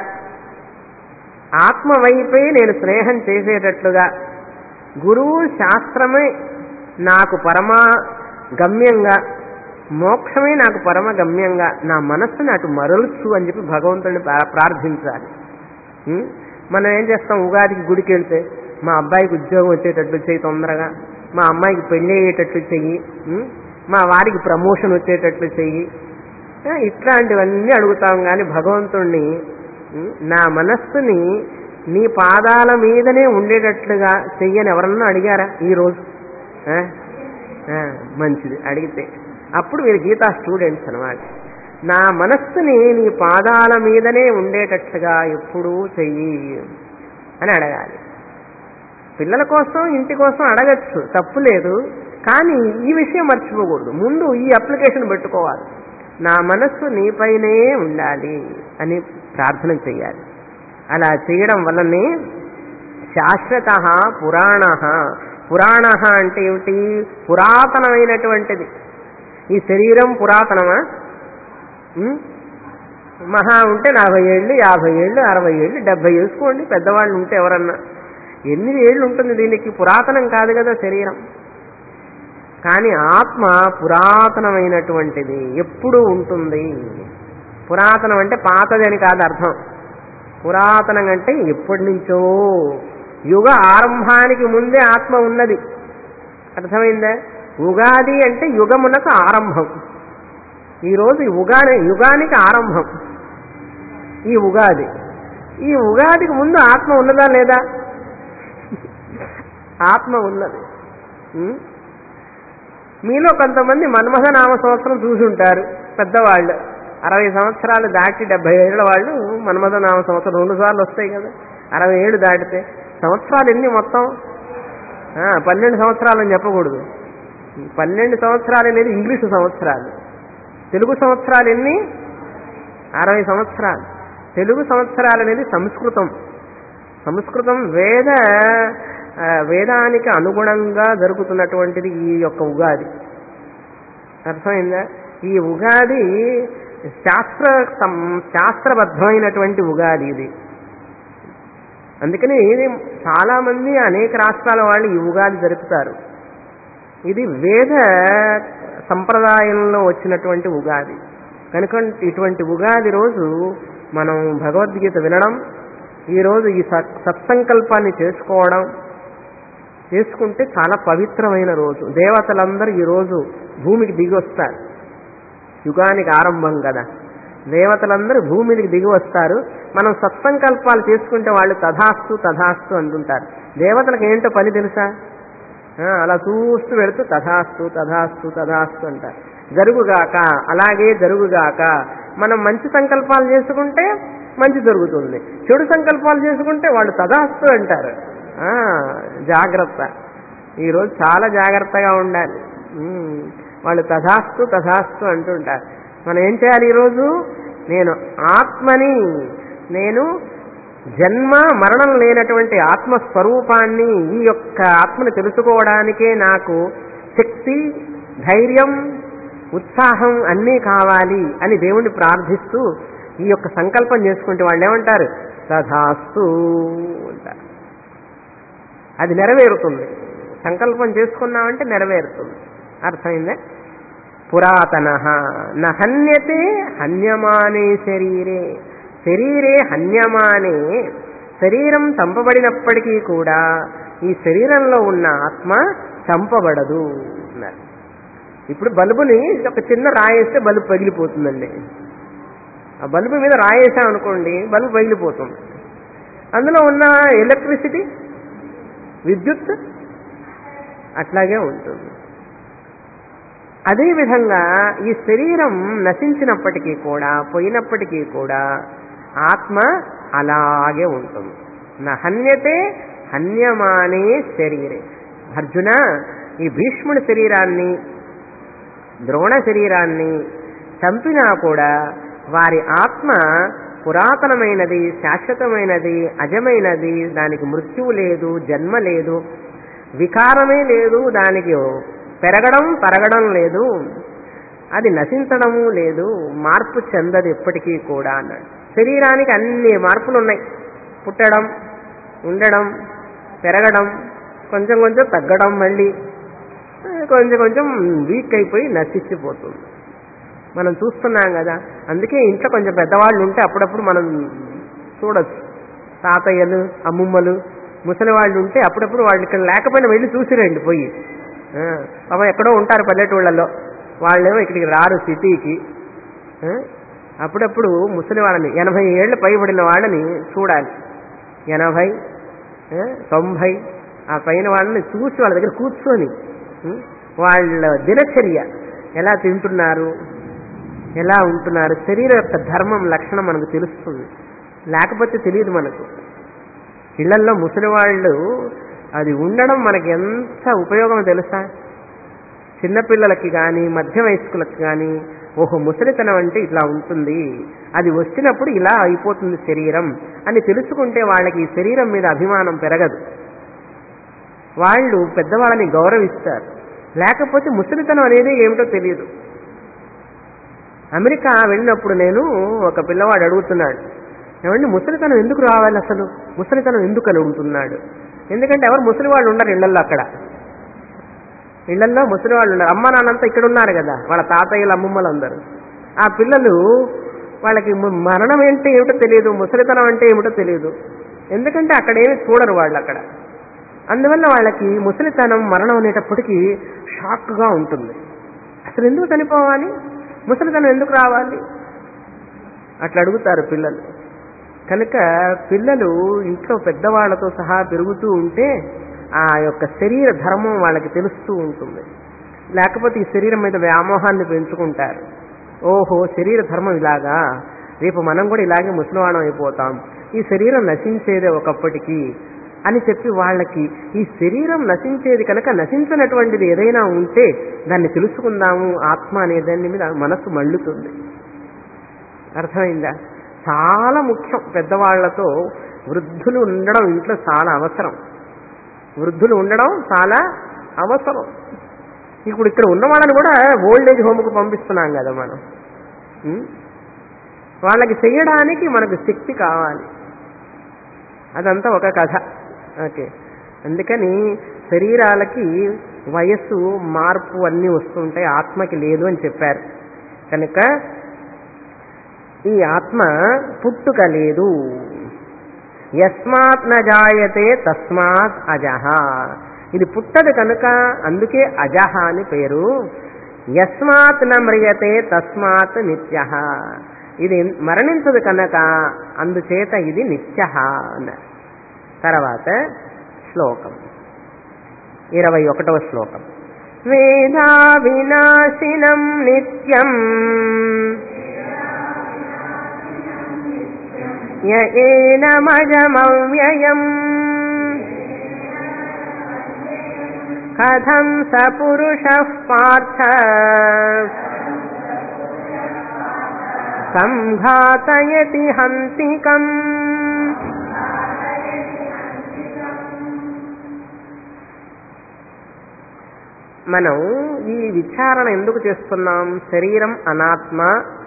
ఆత్మ వైపే నేను స్నేహం చేసేటట్లుగా గురువు శాస్త్రమే నాకు పరమ గమ్యంగా మోక్షమే నాకు పరమ గమ్యంగా నా మనస్సుని అటు మరల్చు అని చెప్పి భగవంతుడిని ప్రా- ప్రార్థించాలి ఉం? మనం ఏం చేస్తాం ఉగాదికి గుడికి వెళ్తే మా అబ్బాయికి ఉద్యోగం వచ్చేటట్లు చెయ్యి తొందరగా మా అమ్మాయికి పెళ్లి అయ్యేటట్లు చెయ్యి ఉం? మా వారికి ప్రమోషన్ వచ్చేటట్లు చెయ్యి ఆ, ఇట్లాంటివన్నీ అడుగుతాం కానీ భగవంతుణ్ణి ఉం, నా మనస్సుని నీ పాదాల మీదనే ఉండేటట్లుగా చెయ్యని ఎవరన్నా అడిగారా ఈరోజు ఆ? ఆ, మంచిది అడిగితే అప్పుడు మీరు గీతా స్టూడెంట్స్ అన్నమాట నా మనస్సుని నీ పాదాల మీదనే ఉండేటట్లుగా ఎప్పుడూ చెయ్యి అని అడగాలి పిల్లల కోసం ఇంటి కోసం అడగచ్చు తప్పు లేదు కానీ ఈ విషయం మర్చిపోకూడదు ముందు ఈ అప్లికేషన్ పెట్టుకోవాలి నా మనస్సు నీపైనే ఉండాలి అని ప్రార్థన చెయ్యాలి అలా చేయడం వల్లనే శాశ్వత పురాణ పురాణ అంటే ఏమిటి పురాతనమైనటువంటిది ఈ శరీరం పురాతనమా ఉం? మహా ఉంటే నలభై ఏళ్ళు యాభై ఏళ్ళు అరవై ఏళ్ళు డెబ్బై వేసుకోండి పెద్దవాళ్ళు ఉంటే ఎవరన్నా ఎన్ని ఏళ్ళు ఉంటుంది దీనికి పురాతనం కాదు కదా శరీరం కానీ ఆత్మ పురాతనమైనటువంటిది ఎప్పుడు ఉంటుంది పురాతనం అంటే పాతది అని కాదు అర్థం పురాతనం అంటే ఎప్పటి నుంచో యుగ ఆరంభానికి ముందే ఆత్మ ఉన్నది అర్థమైందా ఉగాది అంటే యుగమునకు ఆరంభం ఈరోజు ఈ ఉగాని యుగానికి ఆరంభం ఈ ఉగాది ఈ ఉగాదికి ముందు ఆత్మ ఉన్నదా లేదా ఆత్మ ఉన్నది ఉం? మీలో కొంతమంది మన్మథ నామ సంవత్సరం చూసుంటారు పెద్దవాళ్ళు అరవై సంవత్సరాలు దాటి డెబ్బై ఏళ్ళ వాళ్ళు మన్మథ నామ సంవత్సరం రెండు సార్లు వస్తాయి కదా అరవై ఏళ్ళు దాటితే సంవత్సరాలు ఎన్ని మొత్తం ఆ, పన్నెండు సంవత్సరాలు అని చెప్పకూడదు పన్నెండు సంవత్సరాలు అనేది ఇంగ్లీషు సంవత్సరాలు తెలుగు సంవత్సరాలు ఎన్ని అరవై సంవత్సరాలు తెలుగు సంవత్సరాలు అనేది సంస్కృతం సంస్కృతం వేద ఆ, వేదానికి అనుగుణంగా జరుగుతున్నటువంటిది ఈ యొక్క ఉగాది అర్థమైందా ఈ ఉగాది శాస్త్ర సం- శాస్త్రబద్ధమైనటువంటి ఉగాది ఇది అందుకని ఇది చాలా మంది అనేక రాష్ట్రాల వాళ్ళు ఈ ఉగాది జరుపుతారు ఇది వేద సంప్రదాయంలో వచ్చినటువంటి ఉగాది కనుక ఇటువంటి ఉగాది రోజు మనం భగవద్గీత వినడం ఈరోజు ఈ సత్ సత్సంకల్పాన్ని చేసుకోవడం చేసుకుంటే చాలా పవిత్రమైన రోజు దేవతలందరూ ఈరోజు భూమికి దిగి వస్తారు యుగానికి ఆరంభం కదా దేవతలందరూ భూమికి దిగి వస్తారు మనం సత్సంకల్పాలు చేసుకుంటే వాళ్ళు తథాస్తు తథాస్తు అంటుంటారు దేవతలకు ఏంటో పని తెలుసా ఆ, అలా చూస్తూ వెళుతూ తథాస్తు తథాస్తు తథాస్తు అంటారు జరుగుగాక అలాగే జరుగుగాక మనం మంచి సంకల్పాలు చేసుకుంటే మంచి జరుగుతుంది చెడు సంకల్పాలు చేసుకుంటే వాళ్ళు తథాస్తు అంటారు ఆ, జాగ్రత్త ఈరోజు చాలా జాగ్రత్తగా ఉండాలి ఉమ్, వాళ్ళు తథాస్తు తథాస్తు అంటుంటారు మనం ఏం చేయాలి ఈరోజు నేను ఆత్మని నేను జన్మ మరణం లేనటువంటి ఆత్మస్వరూపాన్ని ఈ యొక్క ఆత్మని తెలుసుకోవడానికే నాకు శక్తి ధైర్యం ఉత్సాహం అన్నీ కావాలి అని దేవుణ్ణి ప్రార్థిస్తూ ఈ యొక్క సంకల్పం చేసుకుంటే వాళ్ళు ఏమంటారు తథాస్తు అంటారు అది నెరవేరుతుంది సంకల్పం చేసుకున్నామంటే నెరవేరుతుంది అర్థమైందే పురాతన నహన్యతే హన్యమానే శరీరే శరీరే హన్యమానే శరీరం చంపబడినప్పటికీ కూడా ఈ శరీరంలో ఉన్న ఆత్మ చంపబడదు అన్నారు ఇప్పుడు బల్బుని ఒక చిన్న రాయేస్తే బల్బు పగిలిపోతుందండి ఆ బల్బు మీద రాయేసాం అనుకోండి బల్బు పగిలిపోతుంది అందులో ఉన్న ఎలక్ట్రిసిటీ విద్యుత్ అట్లాగే ఉంటుంది అదేవిధంగా ఈ శరీరం నశించినప్పటికీ కూడా పోయినప్పటికీ కూడా ఆత్మ అలాగే ఉంటుంది నహన్యతే హన్యమానే శరీరే అర్జున ఈ భీష్ముడి శరీరాన్ని ద్రోణ శరీరాన్ని చంపినా కూడా వారి ఆత్మ పురాతనమైనది శాశ్వతమైనది అజమైనది దానికి మృత్యువు లేదు జన్మ లేదు వికారమే లేదు దానికి పెరగడం తరగడం లేదు అది నశించడము లేదు మార్పు చెందదు ఎప్పటికీ కూడా అన్నాడు శరీరానికి అన్ని మార్పులు ఉన్నాయి పుట్టడం ఉండడం పెరగడం కొంచెం కొంచెం తగ్గడం మళ్ళీ కొంచెం కొంచెం వీక్ అయిపోయి నశించిపోతుంది మనం చూస్తున్నాం కదా అందుకే ఇంట్లో కొంచెం పెద్దవాళ్ళు ఉంటే అప్పుడప్పుడు మనం చూడొచ్చు తాతయ్యలు అమ్మమ్మలు ముసలి వాళ్ళు ఉంటే అప్పుడప్పుడు వాళ్ళు ఇక్కడ లేకపోయినా వెళ్ళి చూసిరండి పోయి ఆ, పాపం ఎక్కడో ఉంటారు పల్లెటూళ్ళలో వాళ్ళేమో ఇక్కడికి రారు సిటీకి ఆ, అప్పుడప్పుడు ముసలి వాళ్ళని ఎనభై ఏళ్ళు పైబడిన వాళ్ళని చూడాలి ఎనభై ఆ, తొంభై ఆ పైన వాళ్ళని చూసి వాళ్ళ దగ్గర కూర్చొని ఉం, వాళ్ళ దినచర్య ఎలా తింటున్నారు ఎలా ఉంటున్నారు శరీరం యొక్క ధర్మం లక్షణం మనకు తెలుస్తుంది లేకపోతే తెలియదు మనకు ఇళ్లల్లో ముసలి వాళ్ళు అది ఉండడం మనకి ఎంత ఉపయోగం తెలుసా చిన్నపిల్లలకి కానీ మధ్య వయస్కులకు కానీ ఓహో ముసలితనం అంటే ఇట్లా ఉంటుంది అది వచ్చినప్పుడు ఇలా అయిపోతుంది శరీరం అని తెలుసుకుంటే వాళ్ళకి ఈ శరీరం మీద అభిమానం పెరగదు వాళ్ళు పెద్దవాళ్ళని గౌరవిస్తారు లేకపోతే ముసలితనం అనేది ఏమిటో తెలియదు అమెరికా వెళ్ళినప్పుడు నేను ఒక పిల్లవాడు అడుగుతున్నాడు ఏమండి ముసలితనం ఎందుకు రావాలి అసలు ముసలితనం ఎందుకు అని అడుగుతున్నాడు ఎందుకంటే ఎవరు ముసలి వాళ్ళు ఉండరు ఇళ్లల్లో అక్కడ ఇళ్లల్లో ముసలి వాళ్ళు ఉన్నారు అమ్మ నాన్నంతా ఇక్కడ ఉన్నారు కదా వాళ్ళ తాతయ్యలు అమ్మమ్మలు అందరూ ఆ పిల్లలు వాళ్ళకి మ- మరణం అంటే ఏమిటో తెలియదు ముసలితనం అంటే ఏమిటో తెలియదు ఎందుకంటే అక్కడ ఏమి చూడరు వాళ్ళు అక్కడ అందువల్ల వాళ్ళకి ముసలితనం మరణం అనేటప్పటికీ షాక్గా ఉంటుంది అసలు ఎందుకు చనిపోవాలి ముసలితనం ఎందుకు రావాలి అట్లా అడుగుతారు పిల్లలు కనుక పిల్లలు ఇంట్లో పెద్దవాళ్లతో సహా పెరుగుతూ ఉంటే ఆ యొక్క శరీర ధర్మం వాళ్ళకి తెలుస్తూ ఉంటుంది లేకపోతే ఈ శరీరం మీద వ్యామోహాన్ని పెంచుకుంటారు ఓహో శరీర ధర్మం ఇలాగా రేపు మనం కూడా ఇలాగే ముసలివాణం అయిపోతాం ఈ శరీరం నశించేదే ఒకప్పటికి అని చెప్పి వాళ్ళకి ఈ శరీరం నశించేది కనుక నశించినటువంటిది ఏదైనా ఉంటే దాన్ని తెలుసుకుందాము ఆత్మ అనే దాని మీద మనస్సు మళ్ళుతుంది అర్థమైందా చాలా ముఖ్యం పెద్దవాళ్లతో వృద్ధులు ఉండడం ఇంట్లో చాలా అవసరం వృద్ధులు ఉండడం చాలా అవసరం ఇప్పుడు ఇక్కడ ఉన్న వాళ్ళని కూడా ఓల్డ్ ఏజ్ హోమ్కు పంపిస్తున్నాం కదా మనం ఉం? వాళ్ళకి చేయడానికి మనకు శక్తి కావాలి అదంతా ఒక కథ ఓకే అందుకని శరీరాలకి వయస్సు మార్పు అన్నీ వస్తుంటాయి ఆత్మకి లేదు అని చెప్పారు కనుక ఈ ఆత్మ పుట్టుక లేదు యస్మాత్ న జాయతే తస్మాత్ అజహ ఇది పుట్టదు కనుక అందుకే అజహ అని పేరు యస్మాత్ న మ్రియతే తస్మాత్ నిత్య ఇది మరణించదు కనుక అందుచేత ఇది నిత్య అన్నారు తర్వాత శ్లోకం ఇరవై ఒకటవ శ్లోకం వేదా వినాశినం నిత్యం య ఏనమజమవ్యయం కథం స పురుష పార్థ సంఘాతయతి హంతికం మనం ఈ విచారణ ఎందుకు చేస్తున్నాం శరీరం అనాత్మ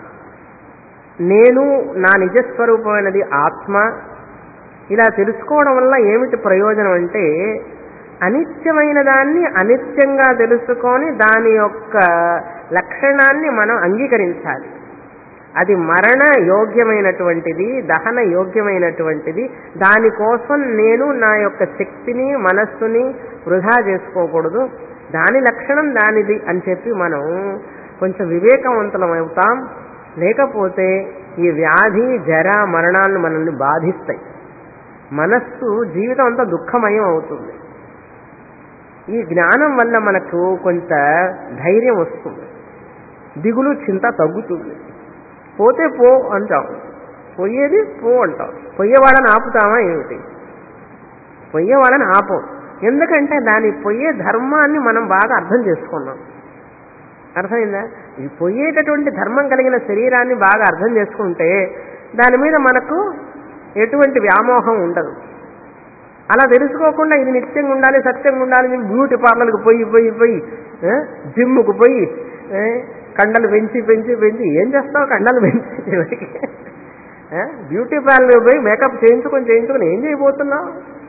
నేను నా నిజస్వరూపమైనది ఆత్మ ఇలా తెలుసుకోవడం వల్ల ఏమిటి ప్రయోజనం అంటే అనిత్యమైన దాన్ని అనిత్యంగా తెలుసుకొని దాని యొక్క లక్షణాన్ని మనం అంగీకరించాలి అది మరణ యోగ్యమైనటువంటిది దహన యోగ్యమైనటువంటిది దానికోసం నేను నా యొక్క శక్తిని మనస్సుని వృధా చేసుకోకూడదు దాని లక్షణం దానిది అని చెప్పి మనం కొంచెం వివేకవంతులం అవుతాం లేకపోతే ఈ వ్యాధి జర మరణాలను మనల్ని బాధిస్తాయి మనస్సు జీవితం అంతా దుఃఖమయం అవుతుంది ఈ జ్ఞానం వల్ల మనకు కొంత ధైర్యం వస్తుంది దిగులు చింత తగ్గుతుంది పోతే పో అంటాం పోయేది పో అంటాం పొయ్యేవాళ్ళని ఆపుతామా ఏమిటి పొయ్యేవాళ్ళని ఆపం ఎందుకంటే దాని పొయ్యే ధర్మాన్ని మనం బాగా అర్థం చేసుకున్నాం అర్థమైందా ఈ పొయ్యేటటువంటి ధర్మం కలిగిన శరీరాన్ని బాగా అర్థం చేసుకుంటే దాని మీద మనకు ఎటువంటి వ్యామోహం ఉండదు అలా తెలుసుకోకుండా ఇది నిత్యంగా ఉండాలి సత్యంగా ఉండాలి మేము బ్యూటీ పార్లర్కి పోయి పోయి పోయి ఆ, జిమ్ముకు పోయి ఆ, కండలు పెంచి పెంచి పెంచి ఏం చేస్తావు కండలు పెంచి చివరికి? ఆ, బ్యూటీ పార్లర్కి పోయి మేకప్ చేయించుకొని చేయించుకొని ఏం చేయబోతున్నావు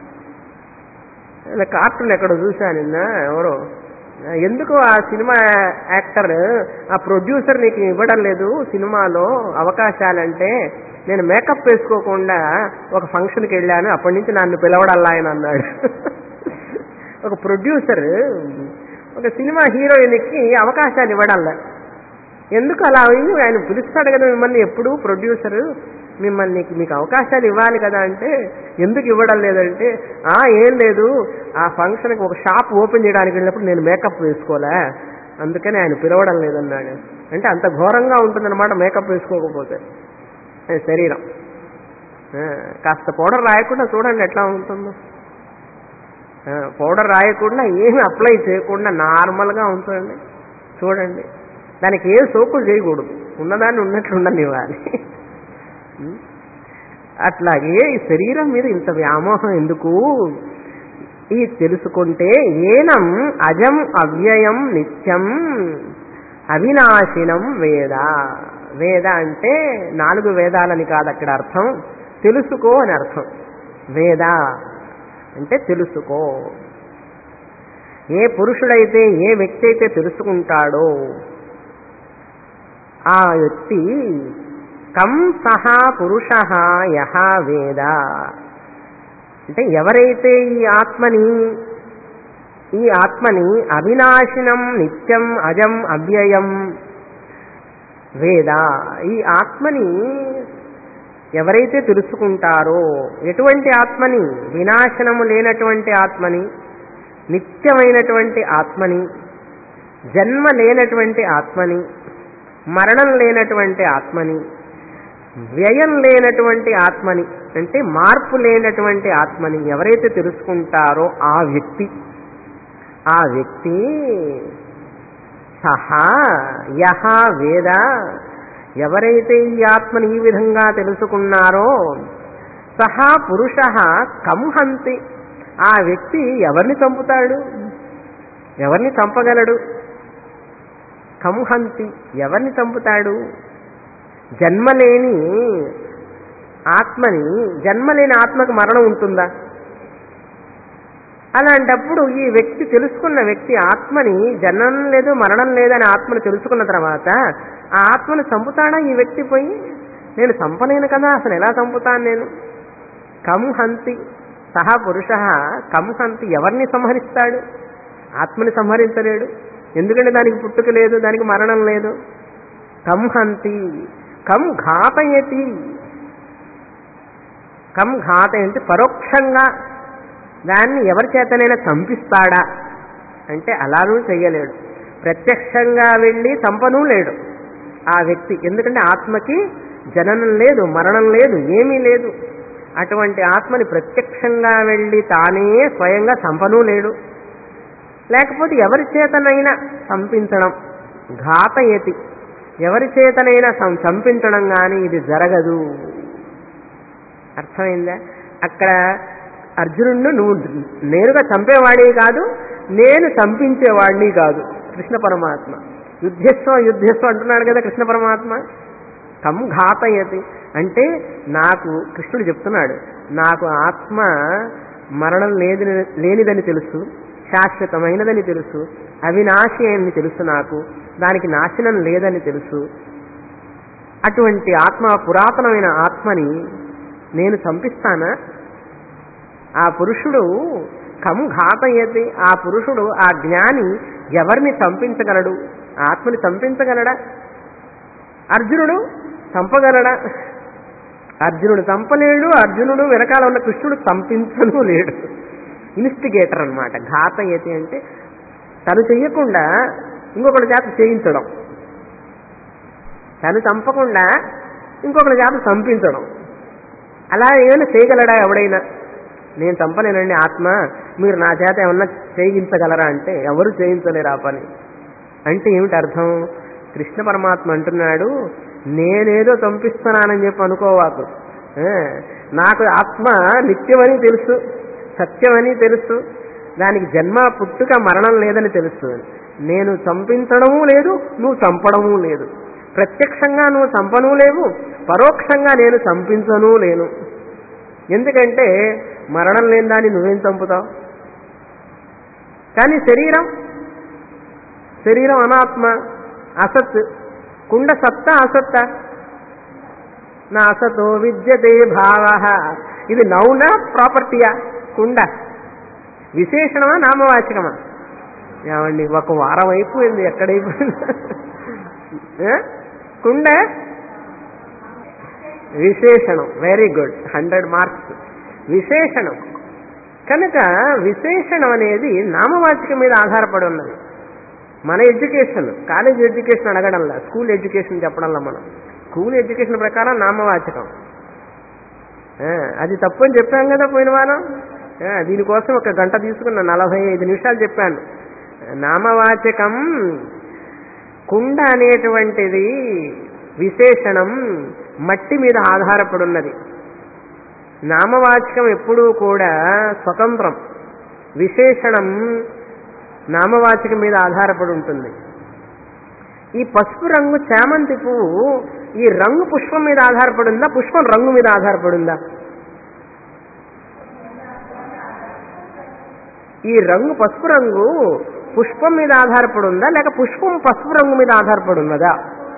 ఇలా కార్టూన్ ఎక్కడ చూసా నిన్న ఎవరో ఎందుకు ఆ సినిమా యాక్టర్ ఆ ప్రొడ్యూసర్ నీకు ఇవ్వడం లేదు సినిమాలో అవకాశాలంటే నేను మేకప్ వేసుకోకుండా ఒక ఫంక్షన్కి వెళ్ళాను అప్పటి నుంచి నన్ను పిలవడల్లా ఆయన అన్నాడు ఒక ప్రొడ్యూసర్ ఒక సినిమా హీరోయిన్కి అవకాశాలు ఇవ్వడల్లా ఎందుకు అలా అయింది ఆయన పిలుస్తాడు కదా మిమ్మల్ని ఎప్పుడు ప్రొడ్యూసర్ మిమ్మల్ని మీకు అవకాశాలు ఇవ్వాలి కదా అంటే ఎందుకు ఇవ్వడం లేదంటే ఆ ఏం లేదు ఆ ఫంక్షన్కి ఒక షాప్ ఓపెన్ చేయడానికి వెళ్ళినప్పుడు నేను మేకప్ వేసుకోలే అందుకని ఆయన పిలవడం లేదన్నాడు అంటే అంత ఘోరంగా ఉంటుందన్నమాట మేకప్ వేసుకోకపోతే ఏ శరీరం ఆ, కాస్త పౌడర్ రాయకుండా చూడండి ఎట్లా ఉంటుందో ఆ, పౌడర్ రాయకుండా ఏమి అప్లై చేయకుండా నార్మల్గా ఉంచండి చూడండి దానికి ఏ సోకులు చేయకూడదు ఉన్నదాన్ని ఉన్నట్లు ఉండనివ్వాలి ఉం? అట్లాగే ఈ శరీరం మీద ఇంత వ్యామోహం ఎందుకు ఈ తెలుసుకుంటే ఏనం అజం అవ్యయం నిత్యం అవినాశినం వేద వేద అంటే నాలుగు వేదాలని కాదు అక్కడ అర్థం తెలుసుకో అని అర్థం వేద అంటే తెలుసుకో ఏ పురుషుడైతే ఏ వ్యక్తి అయితే తెలుసుకుంటాడో ఆ వ్యక్తి కం సహా పురుష యహ వేద అంటే ఎవరైతే ఈ ఆత్మని ఈ ఆత్మని అవినాశినం నిత్యం అజం అవ్యయం వేద ఈ ఆత్మని ఎవరైతే తెలుసుకుంటారో ఎటువంటి ఆత్మని వినాశనము లేనటువంటి ఆత్మని నిత్యమైనటువంటి ఆత్మని జన్మ లేనటువంటి ఆత్మని మరణం లేనటువంటి ఆత్మని వ్యయం లేనటువంటి ఆత్మని అంటే మార్పు లేనటువంటి ఆత్మని ఎవరైతే తెలుసుకుంటారో ఆ వ్యక్తి ఆ వ్యక్తి సహా యహ వేద ఎవరైతే ఈ ఆత్మని ఈ విధంగా తెలుసుకున్నారో సహా పురుష కంహంతి ఆ వ్యక్తి ఎవరిని చంపుతాడు ఎవరిని చంపగలడు కంహంతి ఎవరిని చంపుతాడు జన్మలేని ఆత్మని జన్మలేని ఆత్మకు మరణం ఉంటుందా అలాంటప్పుడు ఈ వ్యక్తి తెలుసుకున్న వ్యక్తి ఆత్మని జన్మం లేదు మరణం లేదని ఆత్మను తెలుసుకున్న తర్వాత ఆ ఆత్మను చంపుతాడా ఈ వ్యక్తి పోయి నేను చంపలేను కదా అసలు ఎలా చంపుతాను నేను కం హంతి సహా పురుష కం హంతి ఎవరిని సంహరిస్తాడు ఆత్మని సంహరించలేడు ఎందుకంటే దానికి పుట్టుక లేదు దానికి మరణం లేదు కం హంతి కం ఘాతయతి కం ఘాతయంతి పరోక్షంగా దాన్ని ఎవరి చేతనైనా చంపిస్తాడా అంటే అలానూ చెయ్యలేడు ప్రత్యక్షంగా వెళ్ళి చంపనూ లేడు ఆ వ్యక్తి ఎందుకంటే ఆత్మకి జననం లేదు మరణం లేదు ఏమీ లేదు అటువంటి ఆత్మని ప్రత్యక్షంగా వెళ్ళి తానే స్వయంగా చంపనూ లేడు లేకపోతే ఎవరి చేతనైనా చంపించడం ఘాతయతి ఎవరి చేతనైనా సం- చంపించడం కానీ ఇది జరగదు అర్థమైందా అక్కడ అర్జునుడిని నువ్వు నేరుగా చంపేవాడివి కాదు నేను చంపించేవాడిని కాదు కృష్ణ పరమాత్మ యుద్ధస్వ యుద్ధస్వ అంటున్నాడు కదా కృష్ణ పరమాత్మ కం ఘాతయతి అంటే నాకు కృష్ణుడు చెప్తున్నాడు నాకు ఆత్మ మరణం లేని లేనిదని తెలుసు శాశ్వతమైనదని తెలుసు అవినాశి అని తెలుసు నాకు దానికి నాశనం లేదని తెలుసు అటువంటి ఆత్మ పురాతనమైన ఆత్మని నేను చంపిస్తానా ఆ పురుషుడు కం ఘాతయతి ఆ పురుషుడు ఆ జ్ఞాని ఎవరిని చంపించగలడు ఆత్మని చంపించగలడా అర్జునుడు చంపగలడా అర్జునుడు చంపలేడు అర్జునుడు వెనకాల ఉన్న కృష్ణుడు చంపించను లేడు ఇన్స్టిగేటర్ అన్నమాట ఘాతయతి అంటే తను చెయ్యకుండా ఇంకొకటి చేత చేయించడం తను చంపకుండా ఇంకొకటి చేత చంపించడం అలా ఏమైనా చేయగలడా ఎవడైనా నేను చంపలేనండి ఆత్మ మీరు నా చేత ఏమన్నా చేయించగలరా అంటే ఎవరు చేయించలేరు ఆ పని అంటే ఏమిటి అర్థం కృష్ణ పరమాత్మ అంటున్నాడు నేనేదో చంపిస్తున్నానని చెప్పి అనుకోవాకు ఆ, నాకు ఆత్మ నిత్యమని తెలుసు సత్యమని తెలుసు దానికి జన్మ పుట్టుక మరణం లేదని తెలుసు నేను చంపించడము లేదు నువ్వు చంపడము లేదు ప్రత్యక్షంగా నువ్వు చంపను లేవు పరోక్షంగా నేను చంపించను లేను ఎందుకంటే మరణం లేని దాన్ని నువ్వేం చంపుతావు కానీ శరీరం శరీరం అనాత్మ అసత్ కుండ సత్త అసత్త నా అసతో విద్యతే భావ ఇది నౌనా ప్రాపర్టీయా కుండ విశేషణమా నామవాచకమా ఏమండి ఒక వారం అయిపోయింది ఎక్కడైపోయింది ఏ? కుండ విశేషణం వెరీ గుడ్ హండ్రెడ్ మార్క్స్ విశేషణం కనుక విశేషణం అనేది నామవాచకం మీద ఆధారపడి ఉన్నది మన ఎడ్యుకేషన్ కాలేజ్ ఎడ్యుకేషన్ అడగడంలా స్కూల్ ఎడ్యుకేషన్ చెప్పడంలా మనం స్కూల్ ఎడ్యుకేషన్ ప్రకారం నామవాచకం ఆ, అది తప్పు అని చెప్పాం కదా పోయిన వారం ఆ, దీనికోసం ఒక గంట తీసుకున్న నలభై ఐదు నిమిషాలు చెప్పాను నామవాచకం కుండ అనేటువంటిది విశేషణం మట్టి మీద ఆధారపడి ఉన్నది నామవాచకం ఎప్పుడూ కూడా స్వతంత్రం విశేషణం నామవాచకం మీద ఆధారపడి ఉంటుంది ఈ పసుపు రంగు చామంతి పువ్వు ఈ రంగు పుష్పం మీద ఆధారపడి ఉందా పుష్పం రంగు మీద ఆధారపడి ఉందా ఈ రంగు పసుపు రంగు పుష్పం మీద ఆధారపడి ఉందా లేక పుష్పం పసుపు రంగు మీద ఆధారపడి ఉన్నదా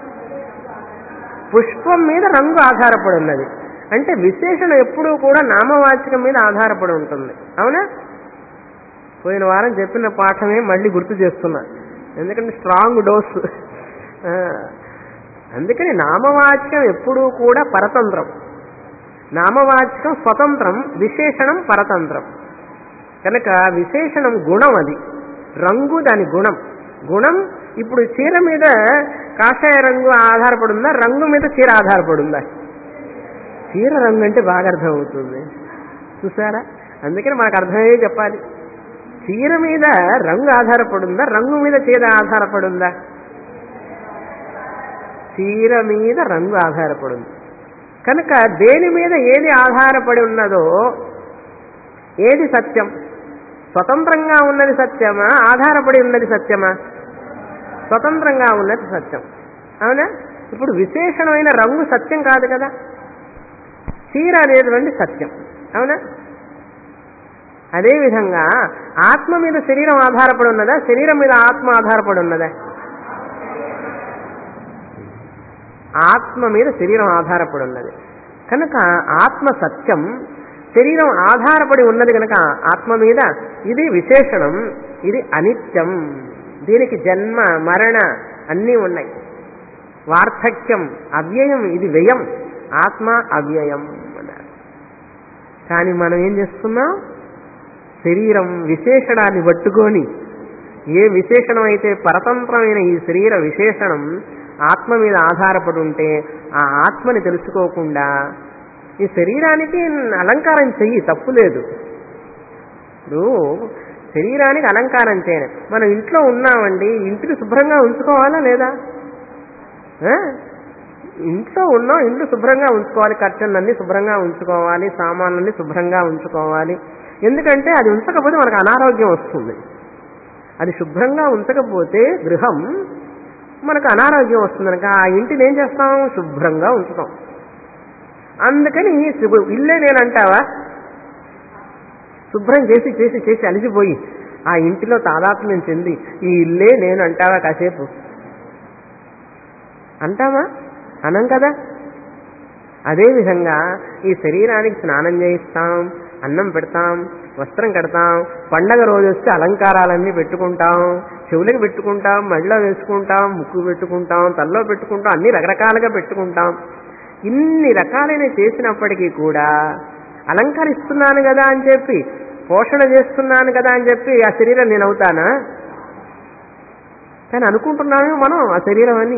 పుష్పం మీద రంగు ఆధారపడి ఉన్నది అంటే విశేషణం ఎప్పుడూ కూడా నామవాచకం మీద ఆధారపడి ఉంటుంది అవునా పోయిన వారం చెప్పిన పాఠమే మళ్ళీ గుర్తు చేస్తున్నా ఎందుకంటే స్ట్రాంగ్ డోస్ ఆ, అందుకని నామవాచకం ఎప్పుడూ కూడా పరతంత్రం నామవాచకం స్వతంత్రం విశేషణం పరతంత్రం కనుక విశేషణం గుణం అది రంగు దాని గుణం గుణం ఇప్పుడు చీర మీద కాషాయ రంగు ఆధారపడి ఉందా రంగు మీద చీర ఆధారపడి ఉందా చీర రంగు అంటే బాగా అర్థం అవుతుంది చూసారా అందుకని మనకు అర్థమయ్యే చెప్పాలి చీర మీద రంగు ఆధారపడి ఉందా రంగు మీద చీర ఆధారపడి ఉందా చీర మీద రంగు ఆధారపడి ఉంది కనుక దేని మీద ఏది ఆధారపడి ఉన్నదో ఏది సత్యం స్వతంత్రంగా ఉన్నది సత్యమా ఆధారపడి ఉన్నది సత్యమా స్వతంత్రంగా ఉన్నది సత్యం అవునా ఇప్పుడు విశేషణమైన రంగు సత్యం కాదు కదా చీర అనేటువంటి సత్యం అవునా అదేవిధంగా ఆత్మ మీద శరీరం ఆధారపడి ఉన్నదా శరీరం మీద ఆత్మ ఆధారపడి ఉన్నదా ఆత్మ మీద శరీరం ఆధారపడి ఉన్నది కనుక ఆత్మ సత్యం శరీరం ఆధారపడి ఉన్నది కనుక ఆత్మ మీద ఇది విశేషణం ఇది అనిత్యం దీనికి జన్మ మరణ అన్నీ ఉన్నాయి వార్ధక్యం అవ్యయం ఇది వ్యయం ఆత్మ అవ్యయం అన్నారు కానీ మనం ఏం చేస్తున్నాం శరీరం విశేషణాన్ని పట్టుకొని ఏ విశేషణం అయితే పరతంత్రమైన ఈ శరీర విశేషణం ఆత్మ మీద ఆధారపడి ఉంటే ఆ ఆత్మని తెలుసుకోకుండా ఈ శరీరానికి అలంకారం చెయ్యి తప్పు లేదు ఇప్పుడు శరీరానికి అలంకారం చేయను మనం ఇంట్లో ఉన్నామండి ఇంటిని శుభ్రంగా ఉంచుకోవాలా లేదా ఆ? ఇంట్లో ఉన్నాం ఇల్లు శుభ్రంగా ఉంచుకోవాలి కర్టన్లన్నీ శుభ్రంగా ఉంచుకోవాలి సామాన్లన్నీ శుభ్రంగా ఉంచుకోవాలి ఎందుకంటే అది ఉంచకపోతే మనకు అనారోగ్యం వస్తుంది అది శుభ్రంగా ఉంచకపోతే గృహం మనకు అనారోగ్యం వస్తుంది కనుక ఆ ఇంటిని ఏం చేస్తాం శుభ్రంగా ఉంచుతాం అందుకని శుభ్ర- ఇల్లే నేను అంటావా శుభ్రం చేసి చేసి చేసి అలిసిపోయి ఆ ఇంటిలో తాదాత్మ్యం చెంది ఈ ఇల్లే నేను అంటావా కాసేపు అంటామా అనం కదా అదేవిధంగా ఈ శరీరానికి స్నానం చేయిస్తాం అన్నం పెడతాం వస్త్రం కడతాం పండగ రోజు వస్తే అలంకారాలన్నీ పెట్టుకుంటాం చెవులకు పెట్టుకుంటాం మెడలో వేసుకుంటాం ముక్కు పెట్టుకుంటాం తల్లో పెట్టుకుంటాం అన్ని రకరకాలుగా పెట్టుకుంటాం ఇన్ని రకాలైన చేసినప్పటికీ కూడా అలంకరిస్తున్నాను కదా అని చెప్పి పోషణ చేస్తున్నాను కదా అని చెప్పి ఆ శరీరం నేను అవుతానా కానీ అనుకుంటున్నాము మనం ఆ శరీరం అని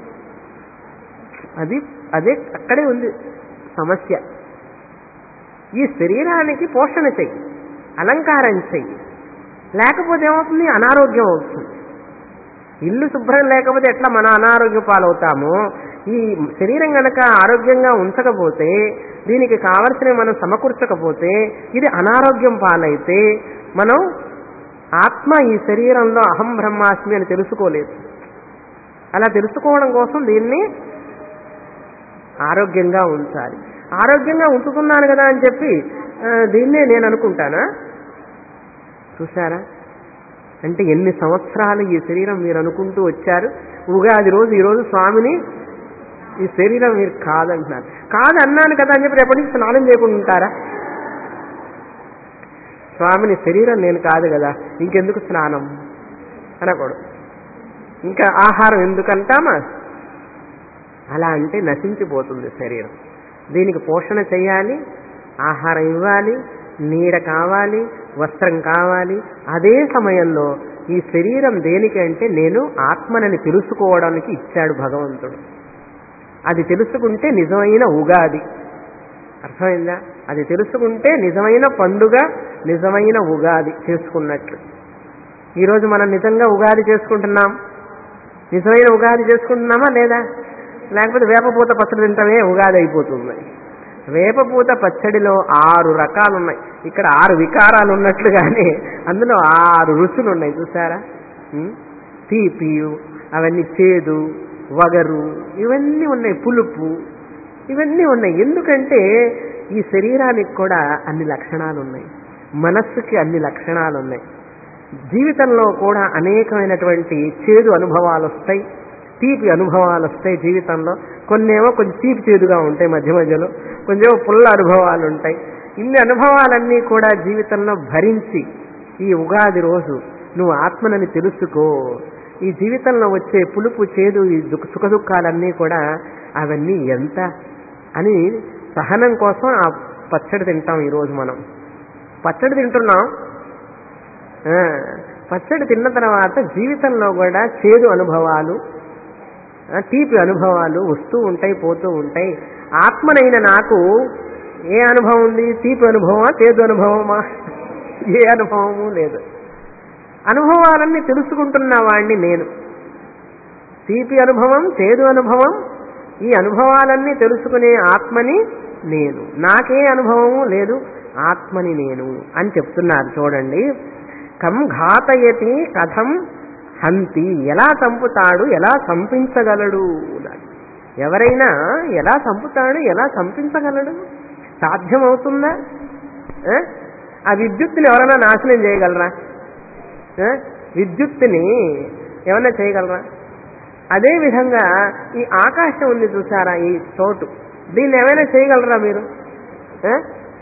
అది అదే అక్కడే ఉంది సమస్య ఈ శరీరానికి పోషణ చెయ్యి అలంకారం చెయ్యి లేకపోతే ఏమవుతుంది అనారోగ్యం అవుతుంది ఇల్లు శుభ్రం లేకపోతే ఎట్లా మన అనారోగ్య పాలవుతామో ఈ శరీరం గనక ఆరోగ్యంగా ఉంచకపోతే దీనికి కావలసినవి మనం సమకూర్చకపోతే ఇది అనారోగ్యం పాలైతే మనం ఆత్మ ఈ శరీరంలో అహం బ్రహ్మాస్మి అని తెలుసుకోలేదు అలా తెలుసుకోవడం కోసం దీన్ని ఆరోగ్యంగా ఉంచాలి ఆరోగ్యంగా ఉంచుతున్నాను కదా అని చెప్పి ఆ, దీన్నే నేను అనుకుంటానా చూసారా అంటే ఎన్ని సంవత్సరాలు ఈ శరీరం మీరు అనుకుంటూ వచ్చారు ఉగాది రోజు ఈ రోజు స్వామిని ఈ శరీరం మీరు కాదంటున్నారు కాదు అన్నాను కదా అని చెప్పి రేపటి నుంచి స్నానం చేయకుండా ఉంటారా స్వామిని శరీరం నేను కాదు కదా ఇంకెందుకు స్నానం అనకూడదు ఇంకా ఆహారం ఎందుకంటామా అలా అంటే నశించిపోతుంది శరీరం దీనికి పోషణ చేయాలి ఆహారం ఇవ్వాలి నీడ కావాలి వస్త్రం కావాలి అదే సమయంలో ఈ శరీరం దేనికి అంటే నేను ఆత్మనని తెలుసుకోవడానికి ఇచ్చాడు భగవంతుడు అది తెలుసుకుంటే నిజమైన ఉగాది అర్థమైందా అది తెలుసుకుంటే నిజమైన పండుగ నిజమైన ఉగాది చేసుకున్నట్లు ఈరోజు మనం నిజంగా ఉగాది చేసుకుంటున్నాం నిజమైన ఉగాది చేసుకుంటున్నామా లేదా లేకపోతే వేపపూత పచ్చడి తింటమే ఉగాది అయిపోతుంది వేపపూత పచ్చడిలో ఆరు రకాలు ఉన్నాయి ఇక్కడ ఆరు వికారాలు ఉన్నట్లుగానే అందులో ఆరు రుచులు ఉన్నాయి చూసారా ఉం? తీపి అవన్నీ చేదు వగరు ఇవన్నీ ఉన్నాయి పులుపు ఇవన్నీ ఉన్నాయి ఎందుకంటే ఈ శరీరానికి కూడా అన్ని లక్షణాలు ఉన్నాయి మనస్సుకి అన్ని లక్షణాలు ఉన్నాయి జీవితంలో కూడా అనేకమైనటువంటి చేదు అనుభవాలు వస్తాయి తీపి అనుభవాలు వస్తాయి జీవితంలో కొన్నేమో కొంచెం తీపి చేదుగా ఉంటాయి మధ్య మధ్యలో కొంచెం పుల్ల అనుభవాలు ఉంటాయి ఇన్ని అనుభవాలన్నీ కూడా జీవితంలో భరించి ఈ ఉగాది రోజు నువ్వు ఆత్మనని తెలుసుకో ఈ జీవితంలో వచ్చే పులుపు చేదు ఈ దుఃఖ సుఖ దుఃఖాలన్నీ కూడా అవన్నీ ఎంత అని సహనం కోసం ఆ పచ్చడి తింటాం ఈరోజు మనం పచ్చడి తింటున్నాం ఆ, పచ్చడి తిన్న తర్వాత జీవితంలో కూడా చేదు అనుభవాలు ఆ, తీపి అనుభవాలు వస్తూ ఉంటాయి పోతూ ఉంటాయి ఆత్మనైన నాకు ఏ అనుభవం ఉంది తీపి అనుభవమా చేదు అనుభవమా ఏ అనుభవము లేదు అనుభవాలన్నీ తెలుసుకుంటున్న వాడిని నేను తీపి అనుభవం చేదు అనుభవం ఈ అనుభవాలన్నీ తెలుసుకునే ఆత్మని నేను నాకే అనుభవము లేదు ఆత్మని నేను అని చెప్తున్నారు చూడండి కం ఘాతయతి కథం హంతి ఎలా చంపుతాడు ఎలా చంపించగలడు అన్నాడు. ఎవరైనా ఎలా చంపుతాడు ఎలా చంపించగలడు సాధ్యమవుతుందా ఆ? ఆ విద్యుత్తుని ఎవరైనా నాశనం చేయగలరా ఆ? విద్యుత్తుని ఏమన్నా చేయగలరా అదే విధంగా ఈ ఆకాశం ఉంది చూసారా ఈ చోటు దీన్ని ఏమైనా చేయగలరా మీరు ఆ?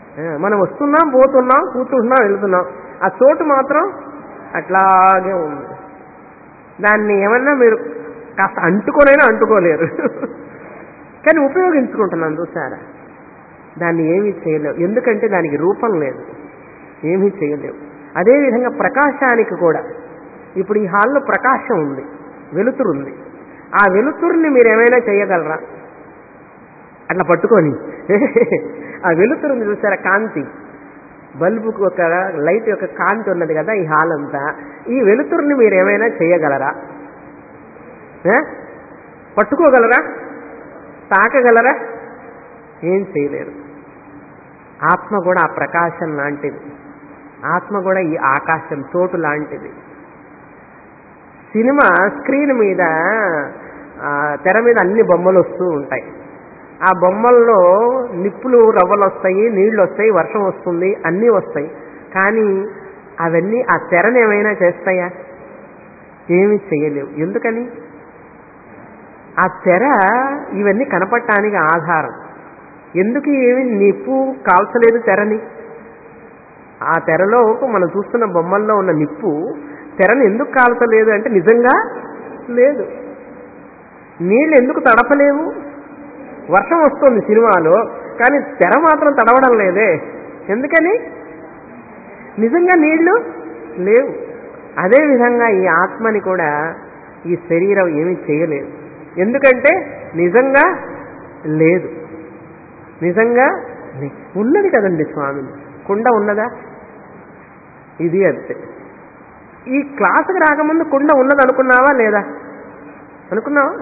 ఆ, మనం వస్తున్నాం పోతున్నాం కూర్చుంటున్నాం వెళ్తున్నాం ఆ చోటు మాత్రం అట్లాగే ఉంది దాన్ని ఏమన్నా మీరు కాస్త అంటుకోనైనా అంటుకోలేరు కానీ ఉపయోగించుకుంటున్నాం చూసారా దాన్ని ఏమీ చేయలేవు ఎందుకంటే దానికి రూపం లేదు ఏమీ చేయలేవు అదేవిధంగా ప్రకాశానికి కూడా ఇప్పుడు ఈ హాల్లో ప్రకాశం ఉంది వెలుతురు ఉంది ఆ వెలుతురుని మీరు ఏమైనా చేయగలరా అట్లా పట్టుకొని ఆ వెలుతురుని చూసారా కాంతి బల్బుకు ఒక లైట్ యొక్క కాంతి ఉన్నది కదా ఈ హాల్ అంతా ఈ వెలుతురుని మీరు ఏమైనా చేయగలరా ఏ? పట్టుకోగలరా తాకగలరా ఏం చేయలేరు ఆత్మ కూడా ఆ ప్రకాశం లాంటిది ఆత్మ కూడా ఈ ఆకాశం చోటు లాంటిది సినిమా స్క్రీన్ మీద ఆ, తెర మీద అన్ని బొమ్మలు వస్తూ ఉంటాయి ఆ బొమ్మల్లో నిప్పులు రవ్వలు వస్తాయి నీళ్లు వస్తాయి వర్షం వస్తుంది అన్నీ వస్తాయి కానీ అవన్నీ ఆ తెరను ఏమైనా చేస్తాయా ఏమీ చేయలేవు ఎందుకని ఆ తెర ఇవన్నీ కనపడటానికి ఆధారం ఎందుకు ఏమి నిప్పు కాల్చలేదు తెరని ఆ తెరలో మనం చూస్తున్న బొమ్మల్లో ఉన్న నిప్పు తెరను ఎందుకు కాల్చలేదు అంటే నిజంగా లేదు నీళ్ళు ఎందుకు తడపలేవు వర్షం వస్తుంది సినిమాలో కానీ తెర మాత్రం తడవడం లేదే ఎందుకని నిజంగా నీళ్లు లేవు అదేవిధంగా ఈ ఆత్మని కూడా ఈ శరీరం ఏమీ చేయలేదు ఎందుకంటే నిజంగా లేదు నిజంగా లే- ఉన్నది కదండి స్వామిని కుండ ఉన్నదా ఇది అంతే ఈ క్లాసుకు రాకముందు కుండ ఉన్నది అనుకున్నావా లేదా అనుకున్నావా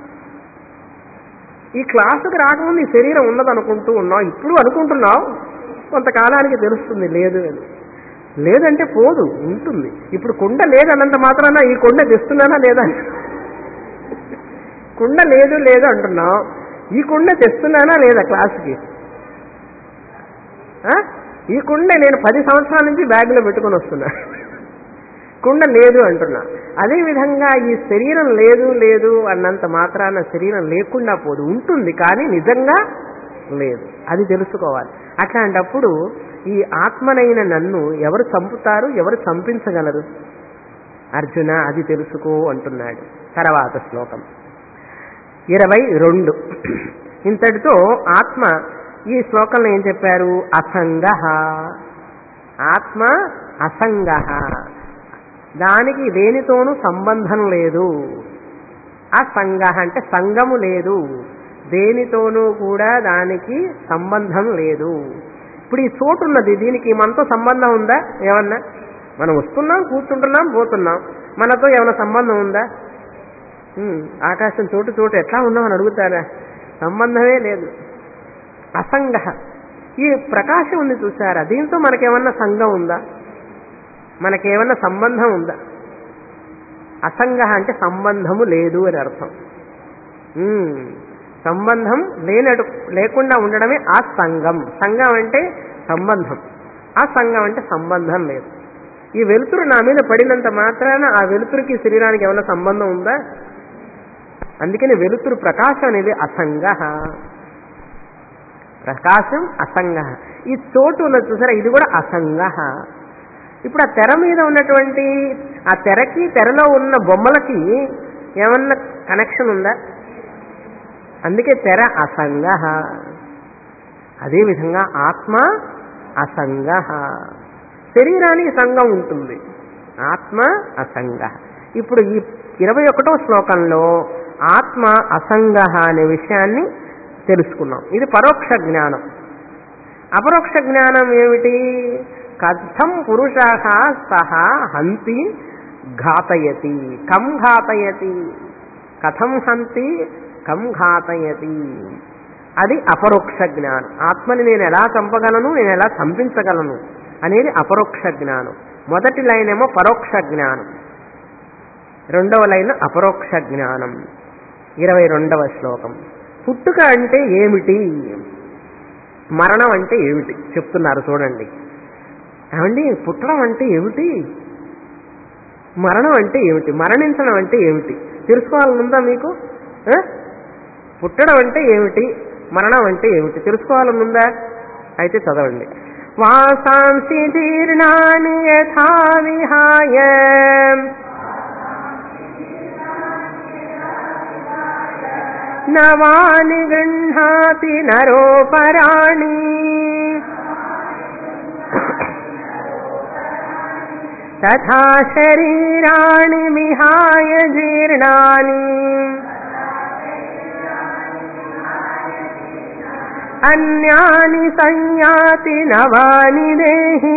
ఈ క్లాసుకు రాకముందు ఈ శరీరం ఉన్నది అనుకుంటూ ఉన్నావు ఇప్పుడు అనుకుంటున్నావు కొంతకాలానికి తెలుస్తుంది లేదు అని లేదంటే పోదు ఉంటుంది ఇప్పుడు కుండ లేదన్నంత మాత్రాన ఈ కొండ తెస్తున్నానా లేదా కుండ లేదు లేదు అంటున్నావు ఈ కుండ తెస్తున్నానా లేదా క్లాసుకి ఆ? ఈ కుండ నేను పది సంవత్సరాల నుంచి బ్యాగ్లో పెట్టుకొని వస్తున్నా కుండ లేదు అంటున్నా అదేవిధంగా ఈ శరీరం లేదు లేదు అన్నంత మాత్రాన శరీరం లేకుండా పోదు ఉంటుంది కానీ నిజంగా లేదు అది తెలుసుకోవాలి అట్లాంటప్పుడు ఈ ఆత్మనైన నన్ను ఎవరు చంపుతారు ఎవరు చంపించగలరు అర్జున అది తెలుసుకో అంటున్నాడు తర్వాత శ్లోకం ఇరవై రెండు ఇంతటితో ఆత్మ ఈ శ్లోకంలో ఏం చెప్పారు అసంగ ఆత్మ అసంగ దానికి దేనితోనూ సంబంధం లేదు అసంగ అంటే సంగము లేదు దేనితోనూ కూడా దానికి సంబంధం లేదు ఇప్పుడు ఈ చోటు ఉన్నది దీనికి మనతో సంబంధం ఉందా ఏమన్నా మనం వస్తున్నాం కూర్చుంటున్నాం పోతున్నాం మనతో ఏమైనా సంబంధం ఉందా ఉమ్, ఆకాశం చోటు చోటు ఎట్లా ఉన్నామని అడుగుతారా సంబంధమే లేదు అసంగ ఈ ప్రకాశం ఉంది చూసారా దీంతో మనకేమన్నా సంఘం ఉందా మనకేమన్నా సంబంధం ఉందా అసంగ అంటే సంబంధము లేదు అని అర్థం ఉమ్, సంబంధం లేనడు లేకుండా ఉండడమే ఆ సంఘం సంఘం అంటే సంబంధం ఆ సంఘం అంటే సంబంధం లేదు ఈ వెలుతురు నా మీద పడినంత మాత్రాన ఆ వెలుతురుకి శరీరానికి ఏమైనా సంబంధం ఉందా అందుకని వెలుతురు ప్రకాశం అనేది అసంగ ప్రకాశం అసంగ ఈ చోటు ఉన్నది చూసారా ఇది కూడా అసంగ ఇప్పుడు ఆ తెర మీద ఉన్నటువంటి ఆ తెరకి తెరలో ఉన్న బొమ్మలకి ఏమన్నా కనెక్షన్ ఉందా అందుకే తెర అసంగ అదేవిధంగా ఆత్మ అసంగ శరీరానికి సంఘం ఉంటుంది ఆత్మ అసంగ ఇప్పుడు ఈ ఇరవై ఒకటో శ్లోకంలో ఆత్మ అసంగ అనే విషయాన్ని తెలుసుకున్నాం ఇది పరోక్ష జ్ఞానం అపరోక్ష జ్ఞానం ఏమిటి కథం పురుష సహ హంతి ఘాతయతి కం ఘాతయతి కథం హంతి కం ఘాతయతి అది అపరోక్ష జ్ఞానం ఆత్మని నేను ఎలా చంపగలను నేను ఎలా చంపించగలను అనేది అపరోక్ష జ్ఞానం మొదటి లైన్ ఏమో పరోక్ష జ్ఞానం రెండవ లైన్ అపరోక్ష జ్ఞానం ఇరవై రెండవ శ్లోకం పుట్టుక అంటే ఏమిటి మరణం అంటే ఏమిటి చెప్తున్నారు చూడండి ఏమండి పుట్టడం అంటే ఏమిటి మరణం అంటే ఏమిటి మరణించడం అంటే ఏమిటి తెలుసుకోవాలని ఉందా మీకు ఆ? పుట్టడం అంటే ఏమిటి మరణం అంటే ఏమిటి తెలుసుకోవాలని ఉందా అయితే చదవండి వాసాంసి జీర్ణాని యథా విహాయ నవాని గృహాతి నరోపరాణి తథా శరీరాణి విహాయ జీర్ణాని అన్యాని సంయాతి నవాని దేహి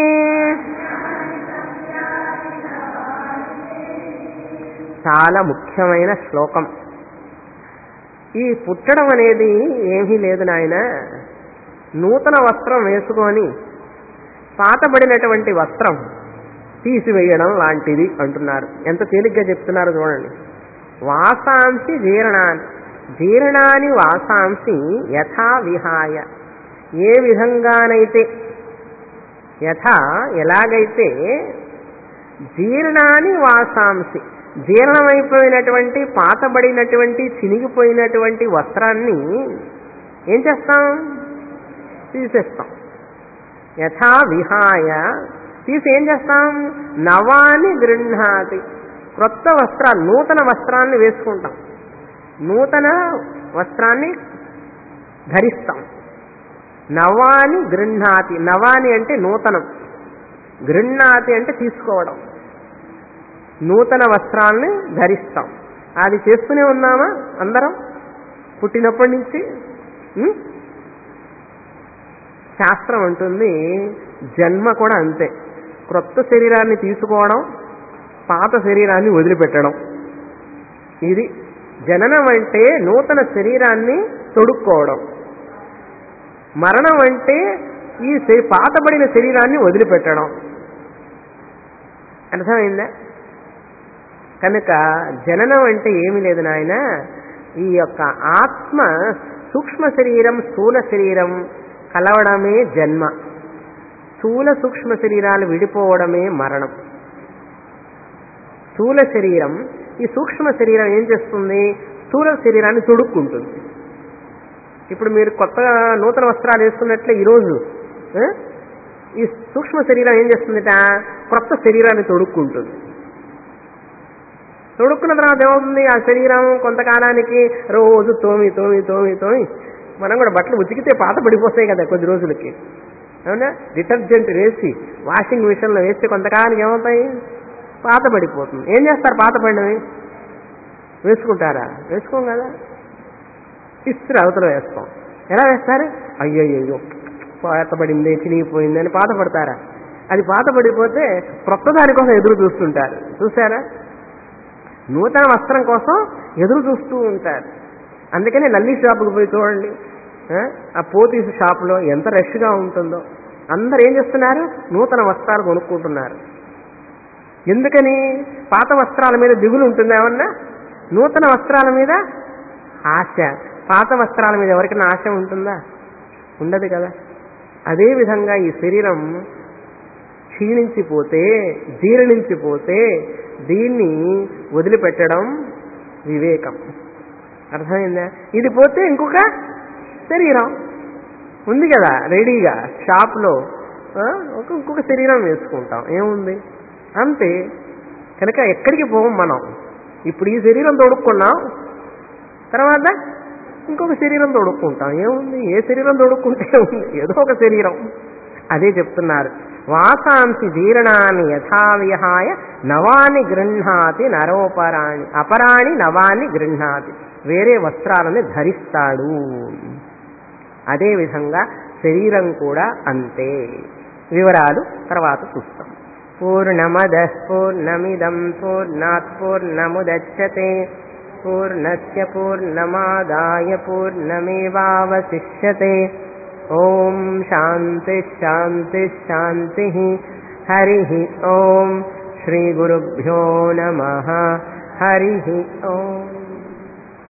చాలా ముఖ్యమైన శ్లోకం ఈ పుట్టడం అనేది ఏమీ లేదు నాయన నూతన వస్త్రం వేసుకొని పాతబడినటువంటి వస్త్రం తీసివేయడం లాంటిది అంటున్నారు ఎంత తేలిగ్గా చెప్తున్నారు చూడండి వాసాంసి జీర్ణాన్ని జీర్ణాని వాసాంసి యథా విహాయ ఏ విధంగానైతే యథా ఎలాగైతే జీర్ణాని వాసాంసి జీర్ణమైపోయినటువంటి పాతబడినటువంటి చినిగిపోయినటువంటి వస్త్రాన్ని ఏం చేస్తాం తీసేస్తాం యథా విహాయ తీసి ఏం చేస్తాం నవాని గృహాతి క్రొత్త వస్త్రాలు నూతన వస్త్రాన్ని వేసుకుంటాం నూతన వస్త్రాన్ని ధరిస్తాం నవాని గృహాతి నవాని అంటే నూతనం గృహాతి అంటే తీసుకోవడం నూతన వస్త్రాల్ని ధరిస్తాం అది చేస్తూనే ఉన్నామా అందరం పుట్టినప్పటి నుంచి ఉం? శాస్త్రం అంటుంది జన్మ కూడా అంతే క్రొత్త శరీరాన్ని తీసుకోవడం పాత శరీరాన్ని వదిలిపెట్టడం ఇది జననం అంటే నూతన శరీరాన్ని తొడుక్కోవడం మరణం అంటే ఈ శరీ- పాతబడిన శరీరాన్ని వదిలిపెట్టడం అర్థమైందా కనుక జననం అంటే ఏమి లేదు నాయన ఈ యొక్క ఆత్మ సూక్ష్మ శరీరం స్థూల శరీరం కలవడమే జన్మ స్థూల సూక్ష్మ శరీరాలు విడిపోవడమే మరణం స్థూల శరీరం ఈ సూక్ష్మ శరీరం ఏం చేస్తుంది స్థూల శరీరాన్ని తొడుక్కుంటుంది ఇప్పుడు మీరు కొత్తగా నూతన వస్త్రాలు వేసుకున్నట్లే ఈరోజు ఆ? ఈ సూక్ష్మ శరీరం ఏం చేస్తుందిట క్రొత్త శరీరాన్ని తొడుక్కుంటుంది తొడుక్కున్న తర్వాత ఏమవుతుంది ఆ శరీరం కొంతకాలానికి రోజు తోమి తోమి తోమి తోమి మనం కూడా బట్టలు ఉతికితే పాత పడిపోతాయి కదా కొద్ది రోజులకి అవునా డిటర్జెంట్ వేసి వాషింగ్ మిషన్లో వేస్తే కొంతకాలానికి ఏమవుతాయి పాత పడిపోతుంది ఏం చేస్తారు పాత పడినవి వేసుకుంటారా వేసుకోం కదా ఇస్త్రీ అవతల వేస్తాం ఎలా వేస్తారు అయ్యయ్యో పాత పడింది చినిగిపోయింది అని పాత పడతారా అది పాత పడిపోతే క్రొత్త దానికోసం ఎదురు చూస్తుంటారు చూసారా నూతన వస్త్రం కోసం ఎదురు చూస్తూ ఉంటారు అందుకని లల్లి షాపుకి పోయి చూడండి ఆ, ఆ పోతీస్ షాపులో ఎంత రష్గా ఉంటుందో అందరు ఏం చేస్తున్నారు నూతన వస్త్రాలు కొనుక్కుంటున్నారు ఎందుకని పాత వస్త్రాల మీద దిగులు ఉంటుంది ఏమన్నా నూతన వస్త్రాల మీద ఆశ పాత వస్త్రాల మీద ఎవరికైనా ఆశ ఉంటుందా ఉండదు కదా అదే విధంగా ఈ శరీరం క్షీణించిపోతే జీర్ణించిపోతే దీన్ని వదిలిపెట్టడం వివేకం అర్థమైందా ఇది పోతే ఇంకొక శరీరం ఉంది కదా రెడీగా షాప్లో ఆ, ఒక ఇంకొక శరీరం వేసుకుంటాం ఏముంది అంతే కనుక ఎక్కడికి పోం మనం ఇప్పుడు ఈ శరీరం తొడుక్కున్నాం తర్వాత ఇంకొక శరీరం తొడుక్కుంటాం ఏముంది ఏ శరీరం తొడుక్కుంటే ఉంది ఏదో ఒక శరీరం అదే చెప్తున్నారు వాసాంసి జీర్ణాన్ని యథావిహాయ నవాని గృహాతి నరోపరాణి అపరాణి నవాని గృహాతి వేరే వస్త్రాలని ధరిస్తాడు అదేవిధంగా శరీరం కూడా అంతే వివరాలు తర్వాత చూస్తాం పూర్ణమద పూర్ణమిదం పూర్ణాత్ పూర్ణముదచ్చతే పూర్ణస్య పూర్ణమాదాయ పూర్ణమేవావశిష్యతే ఓం శాంతి శాంతి శాంతి హరి ఓం శ్రీ గురుభ్యో నమ హరి ఓం